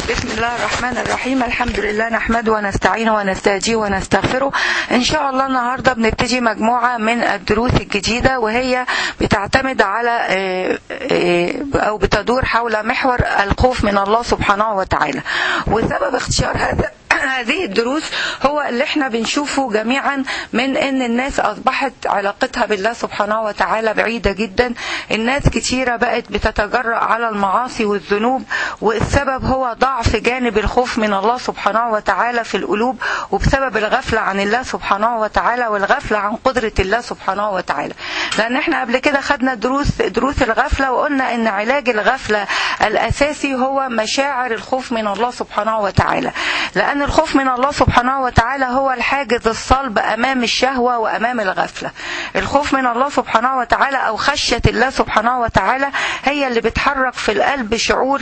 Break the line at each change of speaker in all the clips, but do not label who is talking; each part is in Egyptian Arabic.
بسم الله الرحمن الرحيم الحمد لله نحمده ونستعينه ونستهديه ونستغفره ان شاء الله النهارده بنبتدي مجموعه من الدروس الجديده وهي بتعتمد على او بتدور حول محور الخوف من الله سبحانه وتعالى وسبب اختيار هذا هذه الدروس هو اللي احنا بنشوفه جميعا من ان الناس اصبحت علاقتها بالله سبحانه وتعالى بعيدة جدا الناس كتيرة بقت بتتجرأ على المعاصي والذنوب والسبب هو ضعف جانب الخوف من الله سبحانه وتعالى في القلوب وبسبب الغفلة عن الله سبحانه وتعالى والغفلة عن قدرة الله سبحانه وتعالى لان احنا قبل كده خدنا دروس دروس الغفلة وقلنا ان علاج الغفلة الاساسي هو مشاعر الخوف من الله سبحانه وتعالى لان الخوف من الله سبحانه وتعالى هو الحاجز الصلب امام الشهوه وامام الغفله. الخوف من الله سبحانه وتعالى او خشيه الله سبحانه وتعالى هي اللي بتحرك في القلب شعور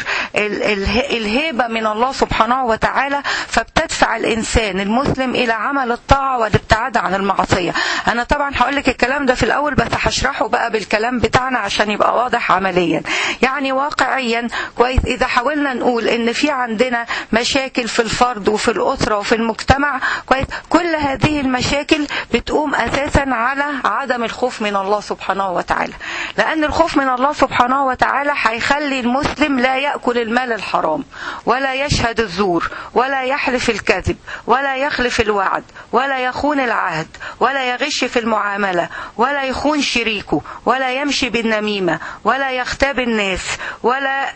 الهيبه من الله سبحانه وتعالى فبتدفع الانسان المسلم الى عمل الطاعه والابتعاد عن المعصيه. انا طبعا هقول لك الكلام ده في الاول بس هشرحه بقى بالكلام بتاعنا عشان يبقى واضح عمليا. يعني واقعيا كويس اذا حاولنا نقول ان في عندنا مشاكل في الفرد وفي الأسرة وفي المجتمع كويس كل هذه المشاكل بتقوم أساسا على عدم الخوف من الله سبحانه وتعالى لأن الخوف من الله سبحانه وتعالى هيخلي المسلم لا يأكل المال الحرام ولا يشهد الزور ولا يحلف الكذب ولا يخلف الوعد ولا يخون العهد ولا يغش في المعاملة ولا يخون شريكه ولا يمشي بالنميمة ولا يغتاب الناس ولا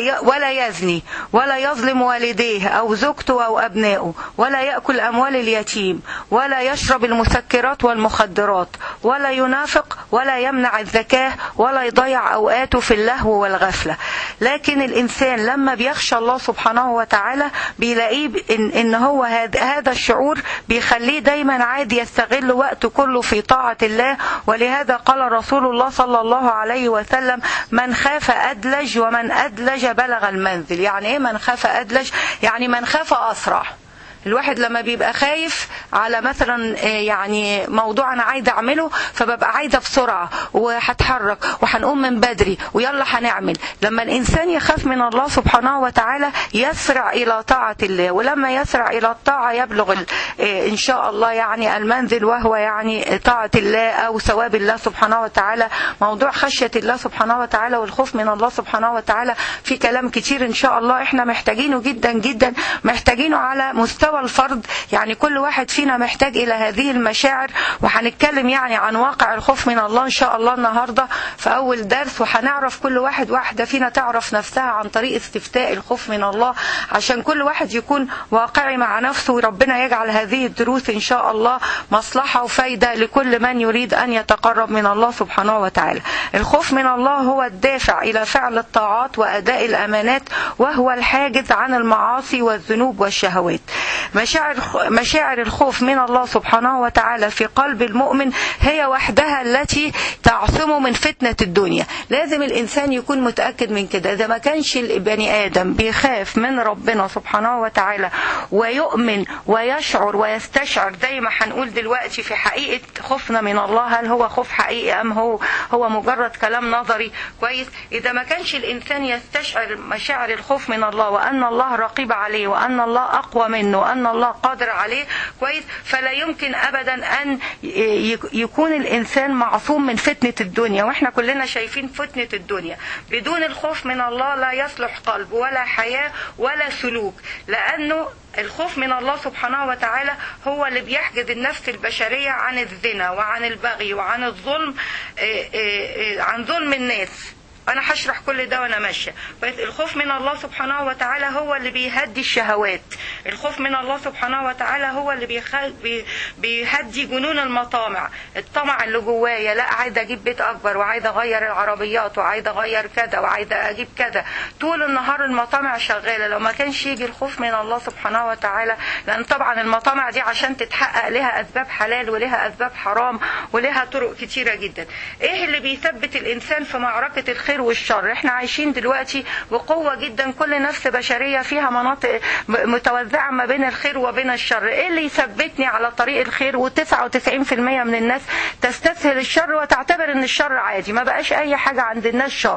ولا يزني ولا يظلم والديه أو زوجته أو أبنائه ولا يأكل أموال اليتيم ولا يشرب المسكرات والمخدرات ولا ينافق ولا يمنع الزكاة ولا يضيع أوقاته في اللهو والغفلة لكن الإنسان لما بيخشى الله سبحانه وتعالى بيلاقيه إن, إن هو هذا الشعور بيخليه دايما عادي يستغل وقته كله في طاعة الله ولهذا قال رسول الله صلى الله عليه وسلم من خاف أدلج ومن أدلج بلغ المنزل يعني إيه من خاف أدلج يعني من خاف أسرع الواحد لما بيبقى خايف على مثلا يعني موضوع انا عايزه اعمله فببقى عايزه بسرعه وهتحرك وهنقوم من بدري ويلا هنعمل لما الانسان يخاف من الله سبحانه وتعالى يسرع الى طاعه الله ولما يسرع الى الطاعه يبلغ ان شاء الله يعني المنزل وهو يعني طاعه الله او ثواب الله سبحانه وتعالى موضوع خشيه الله سبحانه وتعالى والخوف من الله سبحانه وتعالى في كلام كتير ان شاء الله احنا محتاجينه جدا جدا محتاجينه على مستوى الفرد يعني كل واحد فينا محتاج الى هذه المشاعر وهنتكلم يعني عن واقع الخوف من الله ان شاء الله النهارده في اول درس وهنعرف كل واحد واحده فينا تعرف نفسها عن طريق استفتاء الخوف من الله عشان كل واحد يكون واقعي مع نفسه وربنا يجعل هذه الدروس ان شاء الله مصلحه وفايده لكل من يريد ان يتقرب من الله سبحانه وتعالى الخوف من الله هو الدافع الى فعل الطاعات واداء الامانات وهو الحاجز عن المعاصي والذنوب والشهوات مشاعر مشاعر الخوف من الله سبحانه وتعالى في قلب المؤمن هي وحدها التي تعصمه من فتنة الدنيا لازم الإنسان يكون متأكد من كده إذا ما كانش البني آدم بيخاف من ربنا سبحانه وتعالى ويؤمن ويشعر ويستشعر زي ما هنقول دلوقتي في حقيقة خوفنا من الله هل هو خوف حقيقي أم هو هو مجرد كلام نظري كويس إذا ما كانش الإنسان يستشعر مشاعر الخوف من الله وأن الله رقيب عليه وأن الله أقوى منه وأن الله قادر عليه كويس فلا يمكن ابدا ان يكون الانسان معصوم من فتنه الدنيا واحنا كلنا شايفين فتنه الدنيا بدون الخوف من الله لا يصلح قلب ولا حياه ولا سلوك لانه الخوف من الله سبحانه وتعالى هو اللي بيحجز النفس البشريه عن الزنا وعن البغي وعن الظلم عن ظلم الناس انا هشرح كل ده وانا ماشيه بس الخوف من الله سبحانه وتعالى هو اللي بيهدي الشهوات الخوف من الله سبحانه وتعالى هو اللي بيخ... بي... بيهدي جنون المطامع الطمع اللي جوايا لا عايزه اجيب بيت اكبر وعايزه اغير العربيات وعايزه اغير كذا وعايزه اجيب كذا طول النهار المطامع شغاله لو ما كانش يجي الخوف من الله سبحانه وتعالى لان طبعا المطامع دي عشان تتحقق لها اسباب حلال ولها اسباب حرام ولها طرق كتيره جدا ايه اللي بيثبت الانسان في معركه الخير الخير والشر احنا عايشين دلوقتي بقوة جدا كل نفس بشرية فيها مناطق متوزعة ما بين الخير وبين الشر ايه اللي يثبتني على طريق الخير و99% من الناس تستسهل الشر وتعتبر ان الشر عادي ما بقاش اي حاجة عند الناس شر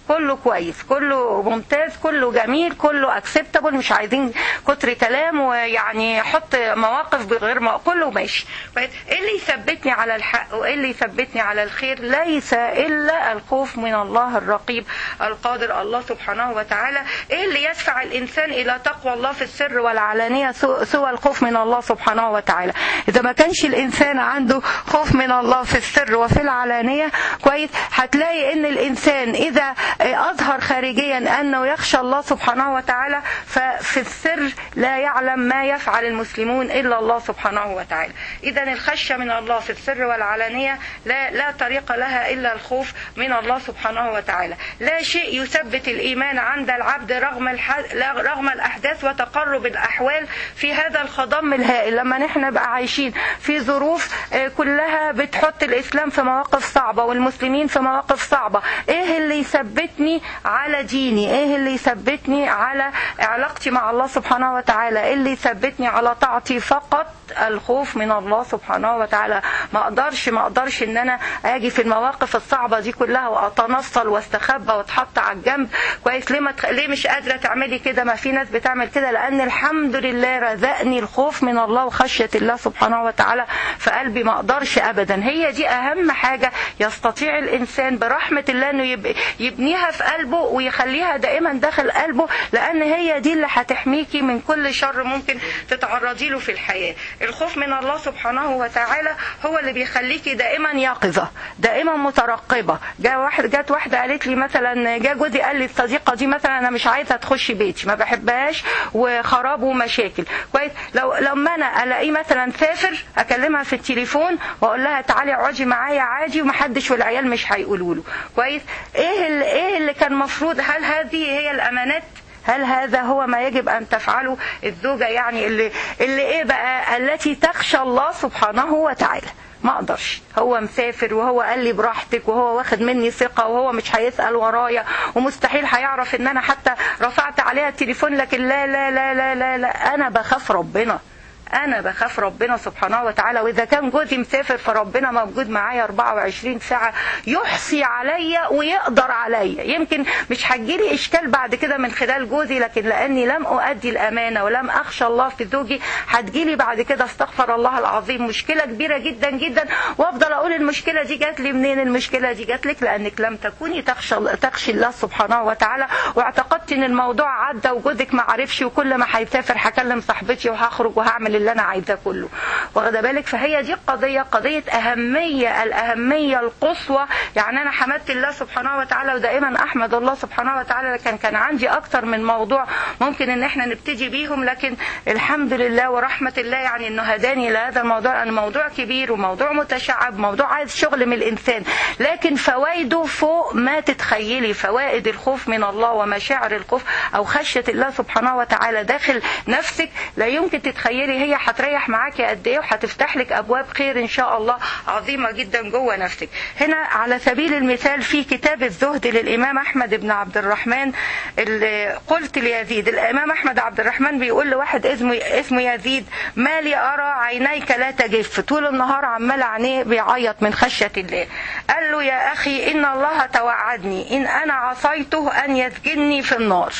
كله كويس كله ممتاز كله جميل كله اكسبتابل مش عايزين كتر كلام ويعني حط مواقف بغير ما كله ماشي ايه اللي يثبتني على الحق وايه اللي يثبتني على الخير ليس الا الخوف من الله الرقيب القادر الله سبحانه وتعالى ايه اللي يدفع الانسان الى تقوى الله في السر والعلانيه سوى الخوف من الله سبحانه وتعالى اذا ما كانش الانسان عنده خوف من الله في السر وفي العلانيه كويس هتلاقي ان الانسان اذا اظهر خارجيا انه يخشى الله سبحانه وتعالى ففي السر لا يعلم ما يفعل المسلمون الا الله سبحانه وتعالى اذا الخشيه من الله في السر والعلانيه لا لا طريق لها الا الخوف من الله سبحانه وتعالى لا شيء يثبت الايمان عند العبد رغم رغم الاحداث وتقرب الاحوال في هذا الخضم الهائل لما نحن نبقى عايشين في ظروف كلها بتحط الاسلام في مواقف صعبه والمسلمين في مواقف صعبه ايه اللي يثبتني على ديني ايه اللي يثبتني على علاقتي مع الله سبحانه وتعالى ايه اللي يثبتني على طاعتي فقط الخوف من الله سبحانه وتعالى ما اقدرش ما اقدرش ان انا اجي في المواقف الصعبه دي كلها واتنصل واستخبى واتحط على الجنب كويس ليه ما تخ... ليه مش قادره تعملي كده ما في ناس بتعمل كده لان الحمد لله رزقني الخوف من الله وخشيه الله سبحانه وتعالى في قلبي ما اقدرش ابدا هي دي اهم حاجه يستطيع الانسان برحمه الله انه يب... يبنيها في قلبه ويخليها دائما داخل قلبه لان هي دي اللي هتحميكي من كل شر ممكن تتعرضي له في الحياه الخوف من الله سبحانه وتعالى هو اللي بيخليكي دائما يقظة دائما مترقبة جاء واحد جت واحدة قالت لي مثلا جاء جوزي قال لي الصديقة دي مثلا أنا مش عايزة تخش بيتي ما بحبهاش وخراب ومشاكل كويس لو لما أنا ألاقيه مثلا سافر أكلمها في التليفون وأقول لها تعالي اقعدي معايا عادي ومحدش والعيال مش هيقولوا له كويس إيه اللي إيه اللي كان مفروض هل هذه هي الأمانات هل هذا هو ما يجب ان تفعله الزوجه يعني اللي اللي ايه بقى التي تخشى الله سبحانه وتعالى ما اقدرش هو مسافر وهو قال لي براحتك وهو واخد مني ثقه وهو مش هيسال ورايا ومستحيل هيعرف ان انا حتى رفعت عليها التليفون لكن لا لا لا لا لا, لا انا بخاف ربنا انا بخاف ربنا سبحانه وتعالى واذا كان جوزي مسافر فربنا موجود معايا 24 ساعه يحصي عليا ويقدر عليا يمكن مش هتجيلي اشكال بعد كده من خلال جوزي لكن لاني لم اؤدي الامانه ولم اخشى الله في زوجي هتجيلي بعد كده استغفر الله العظيم مشكله كبيره جدا جدا وافضل اقول المشكله دي جات لي منين المشكله دي جات لك لانك لم تكوني تخشى تخشي الله سبحانه وتعالى واعتقدت ان الموضوع عدى وجوزك ما عرفش وكل ما هيسافر هكلم صاحبتي وهخرج وهعمل اللي انا عايزاه كله واخده بالك فهي دي القضيه قضيه اهميه الاهميه القصوى يعني انا حمدت الله سبحانه وتعالى ودائما احمد الله سبحانه وتعالى لكن كان عندي اكتر من موضوع ممكن ان احنا نبتدي بيهم لكن الحمد لله ورحمه الله يعني انه هداني لهذا الموضوع لان موضوع كبير وموضوع متشعب موضوع عايز شغل من الانسان لكن فوائده فوق ما تتخيلي فوائد الخوف من الله ومشاعر الخوف او خشيه الله سبحانه وتعالى داخل نفسك لا يمكن تتخيلي هي هتريح معاكي قد ايه وهتفتح لك ابواب خير ان شاء الله عظيمه جدا جوه نفسك هنا على سبيل المثال في كتاب الزهد للامام احمد بن عبد الرحمن اللي قلت ليزيد الامام احمد عبد الرحمن بيقول لواحد اسمه اسمه يزيد ما لي ارى عينيك لا تجف طول النهار عمال عينيه بيعيط من خشيه الله قال له يا اخي ان الله توعدني ان انا عصيته ان يسجنني في النار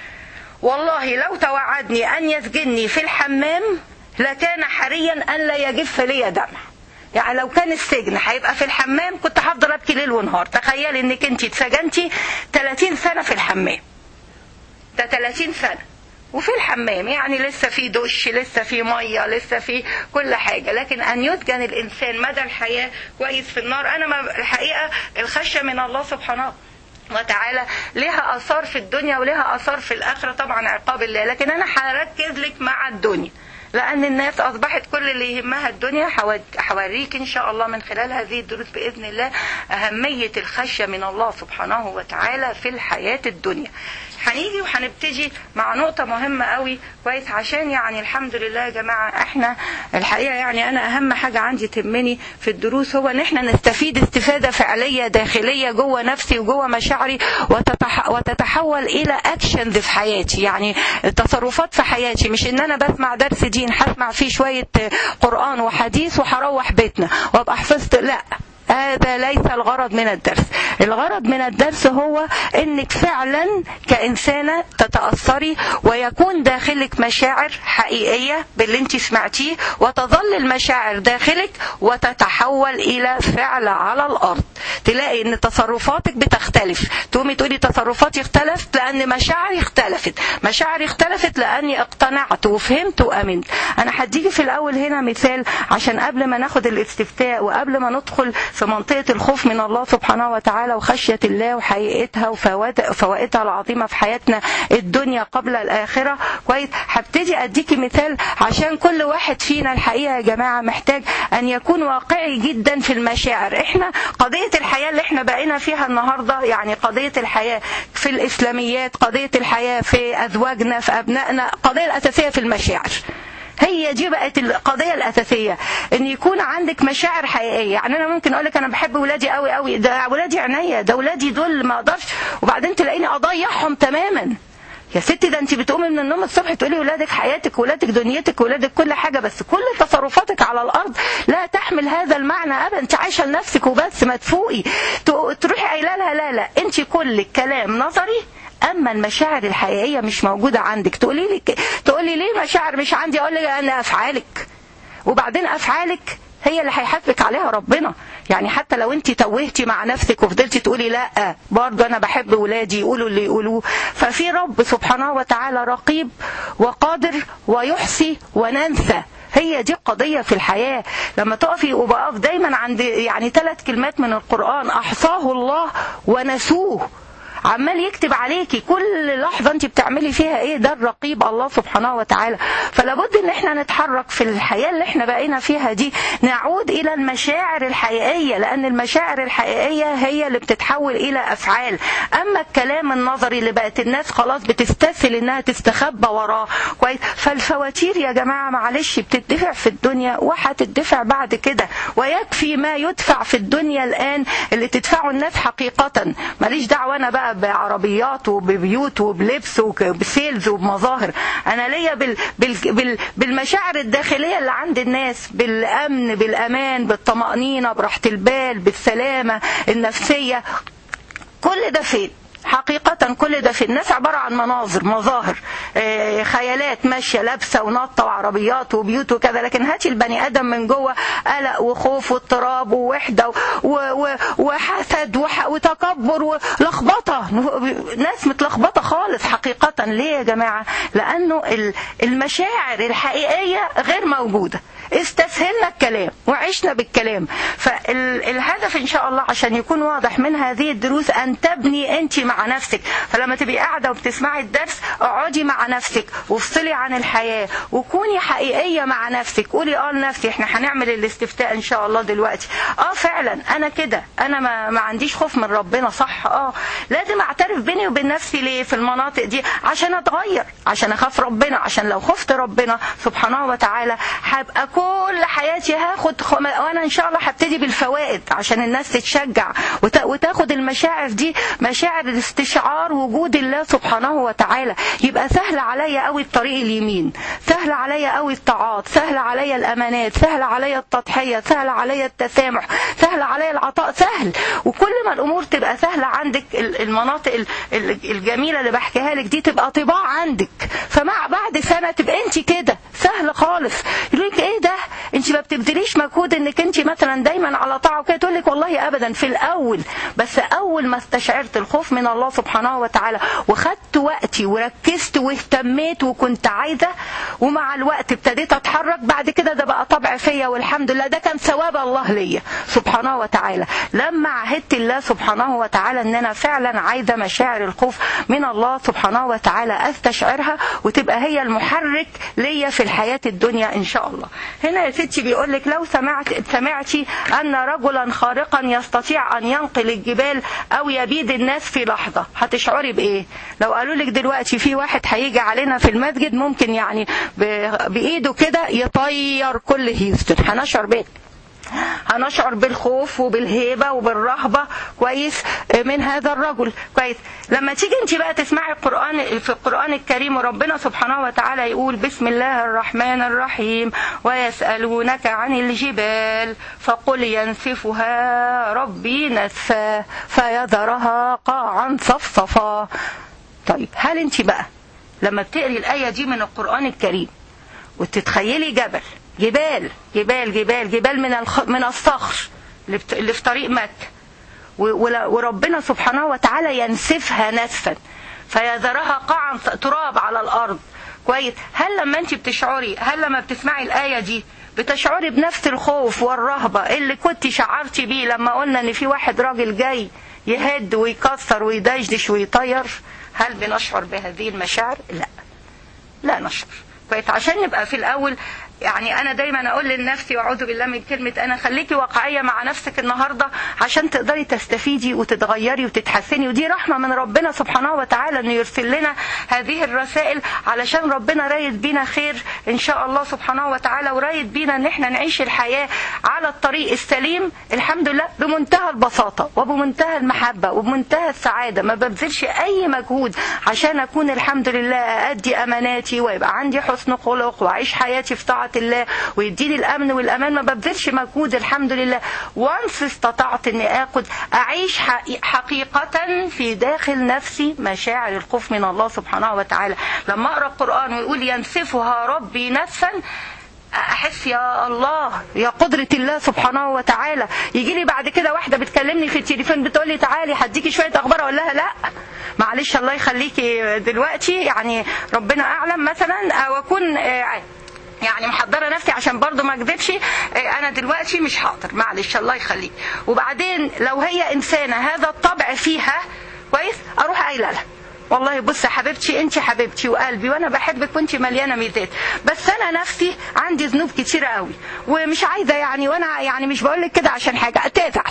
والله لو توعدني ان يسجنني في الحمام لكان حريا ان لا يجف لي دمع يعني لو كان السجن هيبقى في الحمام كنت هفضل ابكي ليل ونهار تخيلي انك انت اتسجنتي 30 سنه في الحمام ده 30 سنه وفي الحمام يعني لسه في دش لسه في ميه لسه في كل حاجه لكن ان يسجن الانسان مدى الحياه كويس في النار انا ما الحقيقه الخشيه من الله سبحانه وتعالى لها اثار في الدنيا ولها اثار في الاخره طبعا عقاب الله لكن انا هركز لك مع الدنيا لان الناس اصبحت كل اللي يهمها الدنيا حواريك ان شاء الله من خلال هذه الدروس باذن الله اهميه الخشيه من الله سبحانه وتعالى في الحياه الدنيا هنيجي وهنبتدي مع نقطة مهمة قوي كويس عشان يعني الحمد لله يا جماعة احنا الحقيقة يعني انا اهم حاجة عندي تهمني في الدروس هو ان احنا نستفيد استفادة فعلية داخلية جوه نفسي وجوه مشاعري وتتح وتتحول الى اكشنز في حياتي يعني تصرفات في حياتي مش ان انا بسمع درس دين هسمع فيه شوية قرآن وحديث وهروح بيتنا وابقى حفظت لا هذا ليس الغرض من الدرس الغرض من الدرس هو انك فعلا كإنسانة تتأثري ويكون داخلك مشاعر حقيقية باللي انت سمعتيه وتظل المشاعر داخلك وتتحول الى فعل على الارض تلاقي ان تصرفاتك بتختلف تقومي تقولي تصرفاتي اختلفت لان مشاعري اختلفت مشاعري اختلفت لاني اقتنعت وفهمت وامنت انا هديكي في الاول هنا مثال عشان قبل ما ناخد الاستفتاء وقبل ما ندخل في منطقه الخوف من الله سبحانه وتعالى وخشيه الله وحقيقتها وفوائدها العظيمه في حياتنا الدنيا قبل الاخره كويس هبتدي اديكي مثال عشان كل واحد فينا الحقيقه يا جماعه محتاج ان يكون واقعي جدا في المشاعر احنا قضيه الحياه اللي احنا بقينا فيها النهارده يعني قضيه الحياه في الاسلاميات قضيه الحياه في ازواجنا في ابنائنا القضيه الاساسيه في المشاعر هي دي بقت القضيه الاساسيه ان يكون عندك مشاعر حقيقيه يعني انا ممكن اقول لك انا بحب ولادي قوي قوي ده ولادي عينيا ده ولادي دول ما اقدرش وبعدين تلاقيني اضيعهم تماما يا ستي ده انت بتقومي من النوم الصبح تقولي ولادك حياتك ولادك دنيتك ولادك كل حاجه بس كل تصرفاتك على الارض لا تحمل هذا المعنى ابدا انت عايشه لنفسك وبس ما تفوقي تروحي قايله لها لا لا انت كل كلام نظري اما المشاعر الحقيقيه مش موجوده عندك تقولي لي تقولي ليه مشاعر مش عندي اقول لك انا افعالك وبعدين افعالك هي اللي هيحاسبك عليها ربنا يعني حتى لو انت توهتي مع نفسك وفضلتي تقولي لا برضه انا بحب ولادي يقولوا اللي يقولوه ففي رب سبحانه وتعالى رقيب وقادر ويحصي وننسى هي دي القضية في الحياة لما تقفي وبقف دايما عند يعني ثلاث كلمات من القرآن أحصاه الله ونسوه عمال يكتب عليكي كل لحظة انت بتعملي فيها ايه ده الرقيب الله سبحانه وتعالى فلابد ان احنا نتحرك في الحياة اللي احنا بقينا فيها دي نعود الى المشاعر الحقيقية لان المشاعر الحقيقية هي اللي بتتحول الى افعال اما الكلام النظري اللي بقت الناس خلاص بتستسهل انها تستخبى وراه كويس فالفواتير يا جماعة معلش بتدفع في الدنيا وهتدفع بعد كده ويكفي ما يدفع في الدنيا الان اللي تدفعه الناس حقيقة ماليش دعوة انا بقى بعربيات وببيوت وبلبس وبسيلز وبمظاهر انا ليا بال بال بال بالمشاعر الداخليه اللي عند الناس بالامن بالامان بالطمانينه براحه البال بالسلامه النفسيه كل ده فين حقيقة كل ده في الناس عبارة عن مناظر مظاهر آه، خيالات ماشية لابسة ونطة وعربيات وبيوت وكذا لكن هاتي البني آدم من جوه قلق وخوف واضطراب ووحدة و- و- وحسد وح- وتكبر ولخبطة ناس متلخبطة خالص حقيقة ليه يا جماعة لأنه ال- المشاعر الحقيقية غير موجودة استسهلنا الكلام وعشنا بالكلام فالهدف ان شاء الله عشان يكون واضح من هذه الدروس ان تبني انت مع نفسك فلما تبقي قاعده وبتسمعي الدرس اقعدي مع نفسك وافصلي عن الحياه وكوني حقيقيه مع نفسك قولي اه لنفسي احنا هنعمل الاستفتاء ان شاء الله دلوقتي اه فعلا انا كده انا ما, ما عنديش خوف من ربنا صح اه لازم اعترف بيني وبين نفسي ليه في المناطق دي عشان اتغير عشان اخاف ربنا عشان لو خفت ربنا سبحانه وتعالى هبقى كل حياتي هاخد خم... وانا ان شاء الله هبتدي بالفوائد عشان الناس تتشجع وت... وتاخد المشاعر دي مشاعر استشعار وجود الله سبحانه وتعالى يبقى سهل عليا قوي الطريق اليمين سهل عليا قوي الطاعات سهل عليا الامانات سهل عليا التضحيه سهل عليا التسامح سهل عليا العطاء سهل وكل ما الامور تبقى سهله عندك ال- المناطق ال- ال- الجميله اللي بحكيها لك دي تبقى طباع عندك فمع بعد سنه تبقى انت كده سهل خالص يقول لك ايه ده انت ما بتبذليش مجهود انك انت مثلا دايما على طاعه وكده تقول لك والله ابدا في الاول بس اول ما استشعرت الخوف من الله سبحانه وتعالى وخدت وقتي وركزت واهتميت وكنت عايزه ومع الوقت ابتديت اتحرك بعد كده ده بقى طبع فيا والحمد لله ده كان ثواب الله ليا سبحانه وتعالى لما عهدت الله سبحانه وتعالى ان انا فعلا عايزه مشاعر الخوف من الله سبحانه وتعالى استشعرها وتبقى هي المحرك ليا في الحياه الدنيا ان شاء الله هنا يا ستي بيقول لك لو سمعت سمعتي ان رجلا خارقا يستطيع ان ينقل الجبال او يبيد الناس في لحظه هتشعري بايه لو قالوا لك دلوقتي في واحد هيجي علينا في المسجد ممكن يعني ب- بايده كده يطير كل هيوستن هنشعر بايه هنشعر بالخوف وبالهيبه وبالرهبه كويس من هذا الرجل كويس لما تيجي انت بقى تسمعي القران في القران الكريم وربنا سبحانه وتعالى يقول بسم الله الرحمن الرحيم ويسالونك عن الجبال فقل ينسفها ربي نسفا فيذرها قاعا صفصفا طيب هل انت بقى لما بتقري الايه دي من القران الكريم وتتخيلي جبل جبال جبال جبال جبال من الخ... من الصخر اللي في طريق مكة وربنا سبحانه وتعالى ينسفها نسفا فيذرها قاعا تراب على الأرض كويس هل لما انت بتشعري هل لما بتسمعي الآية دي بتشعري بنفس الخوف والرهبة اللي كنت شعرتي بيه لما قلنا ان في واحد راجل جاي يهد ويكسر ويدشدش ويطير هل بنشعر بهذه المشاعر لا لا نشعر كويس عشان نبقى في الاول يعني انا دايما اقول لنفسي واعوذ بالله من كلمه انا خليكي واقعيه مع نفسك النهارده عشان تقدري تستفيدي وتتغيري وتتحسني ودي رحمه من ربنا سبحانه وتعالى انه يرسل لنا هذه الرسائل علشان ربنا رايد بينا خير ان شاء الله سبحانه وتعالى ورايد بينا ان احنا نعيش الحياه على الطريق السليم الحمد لله بمنتهى البساطه وبمنتهى المحبه وبمنتهى السعاده ما ببذلش اي مجهود عشان اكون الحمد لله اادي اماناتي ويبقى عندي حسن خلق واعيش حياتي في طاعه الله ويديني الامن والامان ما ببذلش مجهود الحمد لله وانس استطعت اني اخد اعيش حقيقه في داخل نفسي مشاعر الخوف من الله سبحانه وتعالى لما اقرا القران ويقول ينسفها ربي نسفا احس يا الله يا قدرة الله سبحانه وتعالى يجي لي بعد كده واحدة بتكلمني في التليفون بتقول لي تعالي هديكي شوية اخبار اقول لها لا معلش الله يخليكي دلوقتي يعني ربنا اعلم مثلا او اكون يعني محضره نفسي عشان برضه ما اكذبش انا دلوقتي مش حاضر معلش الله يخليك وبعدين لو هي انسانه هذا الطبع فيها كويس اروح قايله لها والله بص يا حبيبتي انت حبيبتي وقلبي وانا بحبك وانت مليانه ميزات بس انا نفسي عندي ذنوب كتيره قوي ومش عايزه يعني وانا يعني مش بقول لك كده عشان حاجه تزعل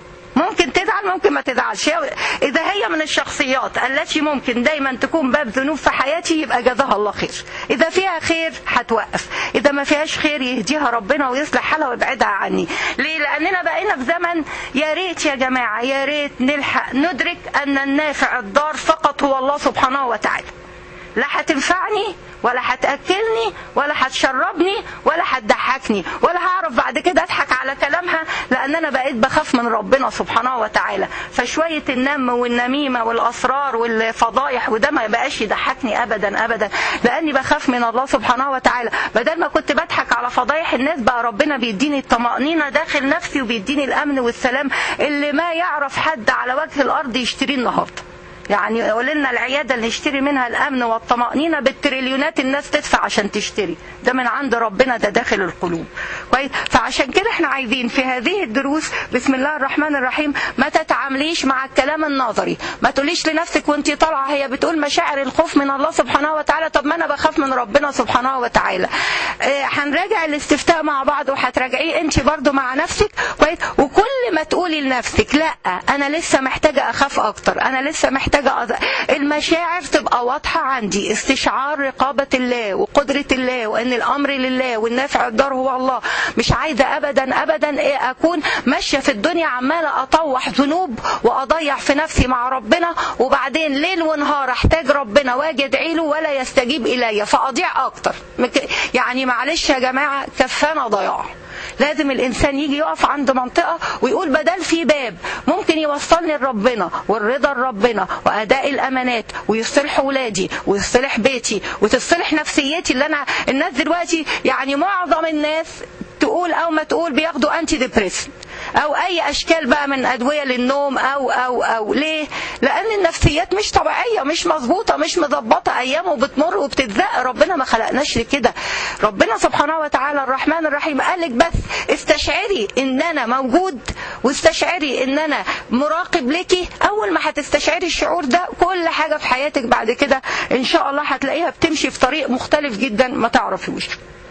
ممكن تزعل ممكن ما تزعلش اذا هي من الشخصيات التي ممكن دايما تكون باب ذنوب في حياتي يبقى جزاها الله خير اذا فيها خير هتوقف اذا ما فيهاش خير يهديها ربنا ويصلح حالها ويبعدها عني ليه لاننا بقينا في زمن يا ريت يا جماعه يا ريت نلحق ندرك ان النافع الضار فقط هو الله سبحانه وتعالى لا هتنفعني ولا هتاكلني ولا هتشربني ولا هتضحكني ولا هعرف بعد كده اضحك على كلامها لان انا بقيت بخاف من ربنا سبحانه وتعالى فشويه النم والنميمه والاسرار والفضايح وده ما بقاش يضحكني ابدا ابدا لاني بخاف من الله سبحانه وتعالى بدل ما كنت بضحك على فضايح الناس بقى ربنا بيديني الطمانينه داخل نفسي وبيديني الامن والسلام اللي ما يعرف حد على وجه الارض يشتريه النهارده يعني يقول لنا العياده اللي نشتري منها الامن والطمانينه بالتريليونات الناس تدفع عشان تشتري ده من عند ربنا ده داخل القلوب كويس فعشان كده احنا عايزين في هذه الدروس بسم الله الرحمن الرحيم ما تتعامليش مع الكلام النظري ما تقوليش لنفسك وانت طالعه هي بتقول مشاعر الخوف من الله سبحانه وتعالى طب ما انا بخاف من ربنا سبحانه وتعالى اه هنراجع الاستفتاء مع بعض وهتراجعيه انت برضو مع نفسك كويس وكل ما تقولي لنفسك لا انا لسه محتاجه اخاف اكتر انا لسه محتاجه أض... المشاعر تبقى واضحه عندي استشعار رقابه الله وقدره الله وان الامر لله والنافع الضار هو الله مش عايزه ابدا ابدا إيه اكون ماشيه في الدنيا عماله اطوح ذنوب واضيع في نفسي مع ربنا وبعدين ليل ونهار احتاج ربنا واجي ادعي له ولا يستجيب الي فاضيع اكتر يعني معلش يا جماعه كفانا ضياع لازم الانسان يجي يقف عند منطقه ويقول بدل في باب ممكن يوصلني لربنا والرضا لربنا واداء الامانات ويصلح ولادي ويصلح بيتي وتصلح نفسيتي اللي انا الناس دلوقتي يعني معظم الناس تقول او ما تقول بياخدوا انتي ديبريسنت او اي اشكال بقى من ادويه للنوم او او او ليه لان النفسيات مش طبيعيه مش مظبوطه مش مظبطه ايام وبتمر وبتتزق ربنا ما خلقناش لكده ربنا سبحانه وتعالى الرحمن الرحيم قال لك بس استشعري ان انا موجود واستشعري ان انا مراقب لك اول ما هتستشعري الشعور ده كل حاجه في حياتك بعد كده ان شاء الله هتلاقيها بتمشي في طريق مختلف جدا ما تعرفيوش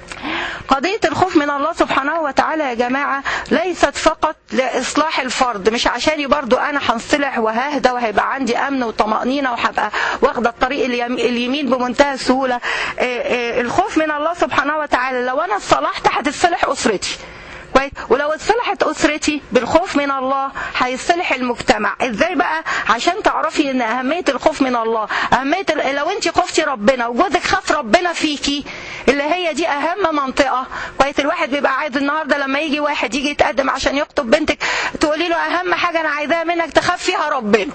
قضية الخوف من الله سبحانه وتعالى يا جماعة ليست فقط لإصلاح الفرد مش عشاني برضو أنا هنصلح وههدى وهيبقى عندي أمن وطمأنينة وهبقى واخدة الطريق اليمين بمنتهى السهولة الخوف من الله سبحانه وتعالى لو أنا اتصلحت هتتصلح أسرتي كويس ولو اتصلحت اسرتي بالخوف من الله هيصلح المجتمع ازاي بقى عشان تعرفي ان اهميه الخوف من الله اهميه ال- لو انت خفتي ربنا وجوزك خاف ربنا فيكي اللي هي دي اهم منطقه كويس الواحد بيبقى عايز النهارده لما يجي واحد يجي يتقدم عشان يخطب بنتك تقولي له اهم حاجه انا عايزاها منك تخاف فيها ربنا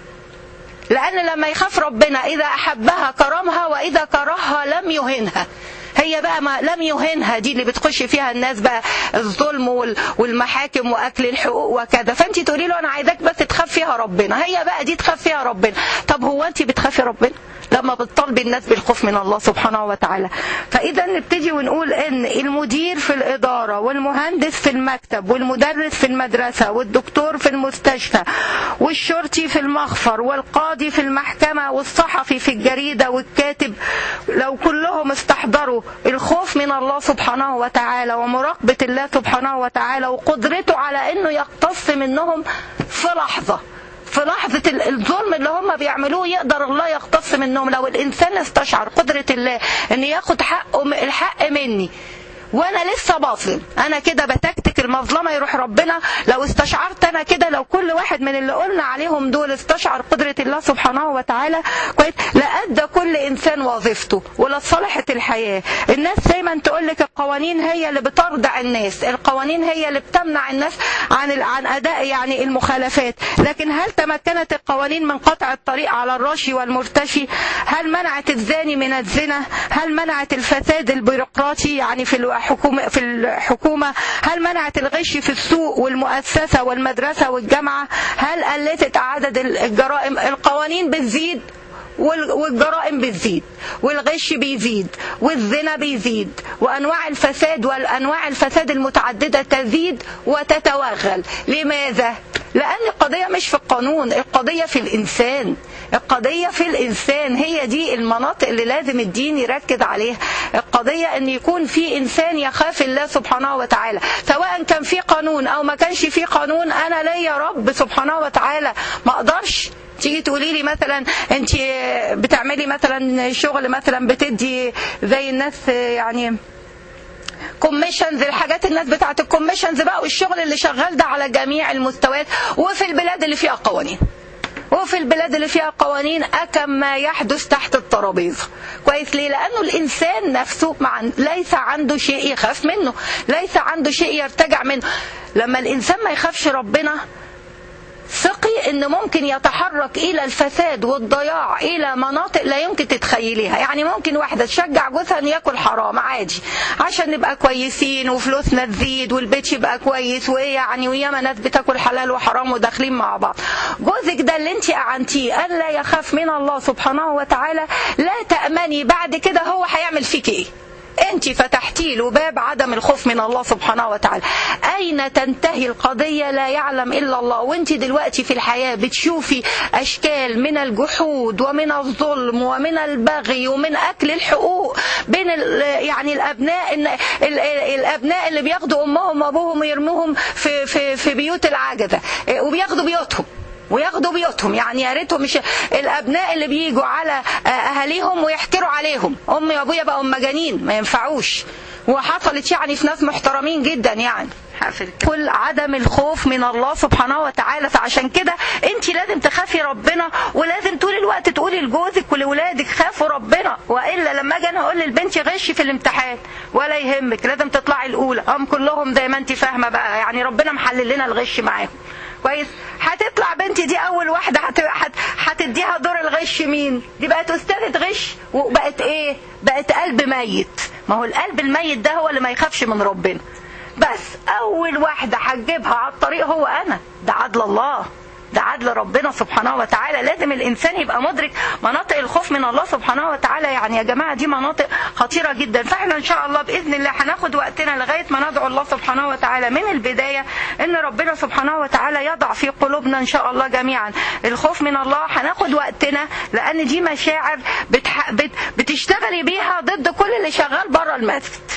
لأن لما يخاف ربنا إذا أحبها كرمها وإذا كرهها لم يهنها هي بقى ما لم يهنها دي اللي بتخش فيها الناس بقى الظلم وال- والمحاكم واكل الحقوق وكذا فانت تقولي له انا عايزاك بس تخاف فيها ربنا هي بقى دي تخاف فيها ربنا طب هو انت بتخافي ربنا لما بتطالبي الناس بالخوف من الله سبحانه وتعالى فاذا نبتدي ونقول ان المدير في الاداره والمهندس في المكتب والمدرس في المدرسه والدكتور في المستشفى والشرطي في المخفر والقاضي في المحكمه والصحفي في الجريده والكاتب لو كلهم استحضروا الخوف من الله سبحانه وتعالى ومراقبه الله سبحانه وتعالى وقدرته على انه يقتص منهم في لحظه في لحظة ال- الظلم اللي هم بيعملوه يقدر الله يقتص منهم لو الإنسان استشعر قدرة الله إن ياخد حقه م- الحق مني وانا لسه باطل انا كده بتكتك المظلمه يروح ربنا لو استشعرت انا كده لو كل واحد من اللي قلنا عليهم دول استشعر قدره الله سبحانه وتعالى كويس لادى كل انسان وظيفته ولصلحت الحياه الناس دايما تقول لك القوانين هي اللي بتردع الناس القوانين هي اللي بتمنع الناس عن ال- عن اداء يعني المخالفات لكن هل تمكنت القوانين من قطع الطريق على الراشي والمرتشي هل منعت الزاني من الزنا هل منعت الفساد البيروقراطي يعني في الحكومة في الحكومة هل منعت الغش في السوق والمؤسسة والمدرسة والجامعة هل قللت عدد الجرائم القوانين بتزيد وال- والجرائم بتزيد والغش بيزيد والزنا بيزيد وانواع الفساد والانواع الفساد المتعدده تزيد وتتوغل لماذا لان القضيه مش في القانون القضيه في الانسان القضيه في الانسان هي دي المناطق اللي لازم الدين يركز عليها القضيه ان يكون في انسان يخاف الله سبحانه وتعالى سواء كان في قانون او ما كانش في قانون انا ليا رب سبحانه وتعالى ما اقدرش تيجي تقولي لي مثلا انت بتعملي مثلا شغل مثلا بتدي زي الناس يعني كوميشنز الحاجات الناس بتاعت الكوميشنز بقى والشغل اللي شغال ده على جميع المستويات وفي البلاد اللي فيها قوانين وفي البلاد اللي فيها قوانين أكم ما يحدث تحت الترابيزة كويس ليه لأنه الإنسان نفسه مع ليس عنده شيء يخاف منه ليس عنده شيء يرتجع منه لما الإنسان ما يخافش ربنا ثقي ان ممكن يتحرك الى الفساد والضياع الى مناطق لا يمكن تتخيليها يعني ممكن واحده تشجع جوزها ان ياكل حرام عادي عشان نبقى كويسين وفلوسنا تزيد والبيت يبقى كويس وايه يعني وياما ناس بتاكل حلال وحرام وداخلين مع بعض جوزك ده اللي انت اعنتيه ان لا يخاف من الله سبحانه وتعالى لا تامني بعد كده هو هيعمل فيك ايه انت فتحتي له باب عدم الخوف من الله سبحانه وتعالى اين تنتهي القضيه لا يعلم الا الله وانت دلوقتي في الحياه بتشوفي اشكال من الجحود ومن الظلم ومن البغي ومن اكل الحقوق بين ال- يعني الابناء إن ال- ال- الابناء اللي بياخدوا امهم وابوهم ويرموهم في في في بيوت العجزه وبياخدوا بيوتهم وياخدوا بيوتهم يعني يا ريتهم مش الابناء اللي بيجوا على اهاليهم ويحكروا عليهم امي وابويا بقوا مجانين ما ينفعوش وحصلت يعني في ناس محترمين جدا يعني كل عدم الخوف من الله سبحانه وتعالى فعشان كده انت لازم تخافي ربنا ولازم طول الوقت تقولي لجوزك ولولادك خافوا ربنا والا لما اجي انا اقول للبنت غشي في الامتحان ولا يهمك لازم تطلعي الاولى هم كلهم زي ما انت فاهمه بقى يعني ربنا محلل لنا الغش معاهم كويس هتطلع بنتي دي اول واحده هت... هت... هتديها دور الغش مين دي بقت استاذه غش وبقت ايه بقت قلب ميت ما هو القلب الميت ده هو اللي ما يخافش من ربنا بس اول واحده هتجيبها على الطريق هو انا ده عدل الله ده عدل ربنا سبحانه وتعالى لازم الانسان يبقى مدرك مناطق الخوف من الله سبحانه وتعالى يعني يا جماعه دي مناطق خطيره جدا فاحنا ان شاء الله باذن الله هناخد وقتنا لغايه ما ندعو الله سبحانه وتعالى من البدايه ان ربنا سبحانه وتعالى يضع في قلوبنا ان شاء الله جميعا الخوف من الله هناخد وقتنا لان دي مشاعر بتح... بت... بتشتغلي بيها ضد كل اللي شغال بره المسجد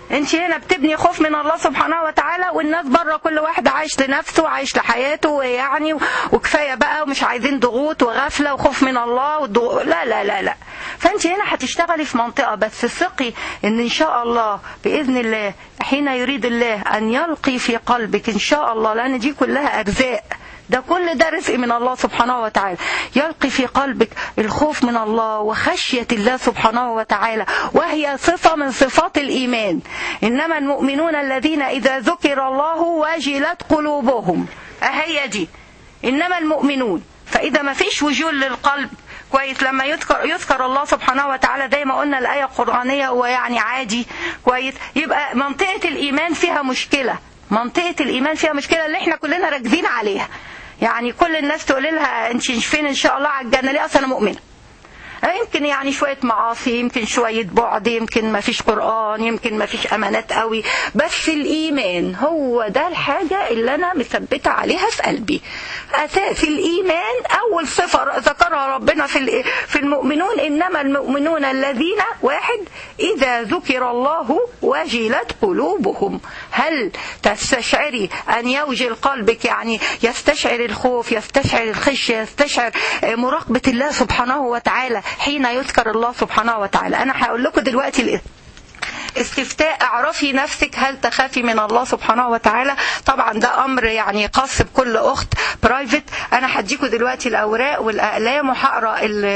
انت هنا بتبني خوف من الله سبحانه وتعالى والناس بره كل واحد عايش لنفسه وعايش لحياته يعني وكفايه بقى ومش عايزين ضغوط وغفله وخوف من الله والضغوط لا لا لا لا فانت هنا هتشتغلي في منطقه بس ثقي ان ان شاء الله باذن الله حين يريد الله ان يلقي في قلبك ان شاء الله لان دي كلها اجزاء ده كل ده رزق من الله سبحانه وتعالى يلقي في قلبك الخوف من الله وخشية الله سبحانه وتعالى وهي صفة من صفات الإيمان إنما المؤمنون الذين إذا ذكر الله وجلت قلوبهم أهي دي إنما المؤمنون فإذا ما فيش وجول للقلب كويس لما يذكر يذكر الله سبحانه وتعالى زي ما قلنا الآية القرآنية هو يعني عادي كويس يبقى منطقة الإيمان فيها مشكلة منطقة الإيمان فيها مشكلة اللي احنا كلنا راكزين عليها يعني كل الناس تقول لها انت فين ان شاء الله على الجنه ليه اصل انا مؤمنه يمكن يعني شوية معاصي يمكن شوية بعد يمكن ما فيش قرآن يمكن ما فيش أمانات قوي بس الإيمان هو ده الحاجة اللي أنا مثبتة عليها في قلبي أساس الإيمان أول صفة ذكرها ربنا في في المؤمنون إنما المؤمنون الذين واحد إذا ذكر الله وجلت قلوبهم هل تستشعري أن يوجل قلبك يعني يستشعر الخوف يستشعر الخشية يستشعر مراقبة الله سبحانه وتعالى حين يذكر الله سبحانه وتعالى أنا هقول لكم دلوقتي استفتاء اعرفي نفسك هل تخافي من الله سبحانه وتعالى طبعا ده امر يعني خاص بكل اخت برايفت انا هديكم دلوقتي الاوراق والاقلام وهقرا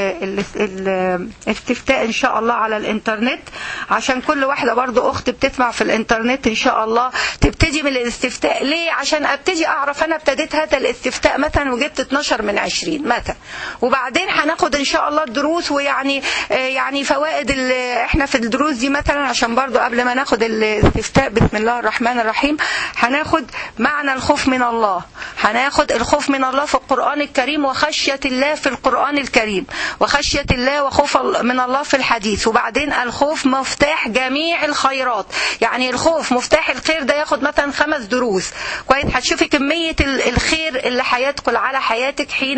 الاستفتاء ان شاء الله على الانترنت عشان كل واحده برضو اخت بتسمع في الانترنت ان شاء الله تبتدي من الاستفتاء ليه عشان ابتدي اعرف انا ابتديت هذا الاستفتاء مثلا وجبت 12 من 20 مثلا وبعدين هناخد ان شاء الله الدروس ويعني يعني فوائد احنا في الدروس دي مثلا عشان برضو قبل ما ناخد الاستفتاء بسم الله الرحمن الرحيم هناخد معنى الخوف من الله هناخد الخوف من الله في القرآن الكريم وخشية الله في القرآن الكريم وخشية الله وخوف من الله في الحديث وبعدين الخوف مفتاح جميع الخيرات يعني الخوف مفتاح الخير ده ياخد مثلا خمس دروس كويس هتشوفي كمية الخير اللي هيدخل على حياتك حين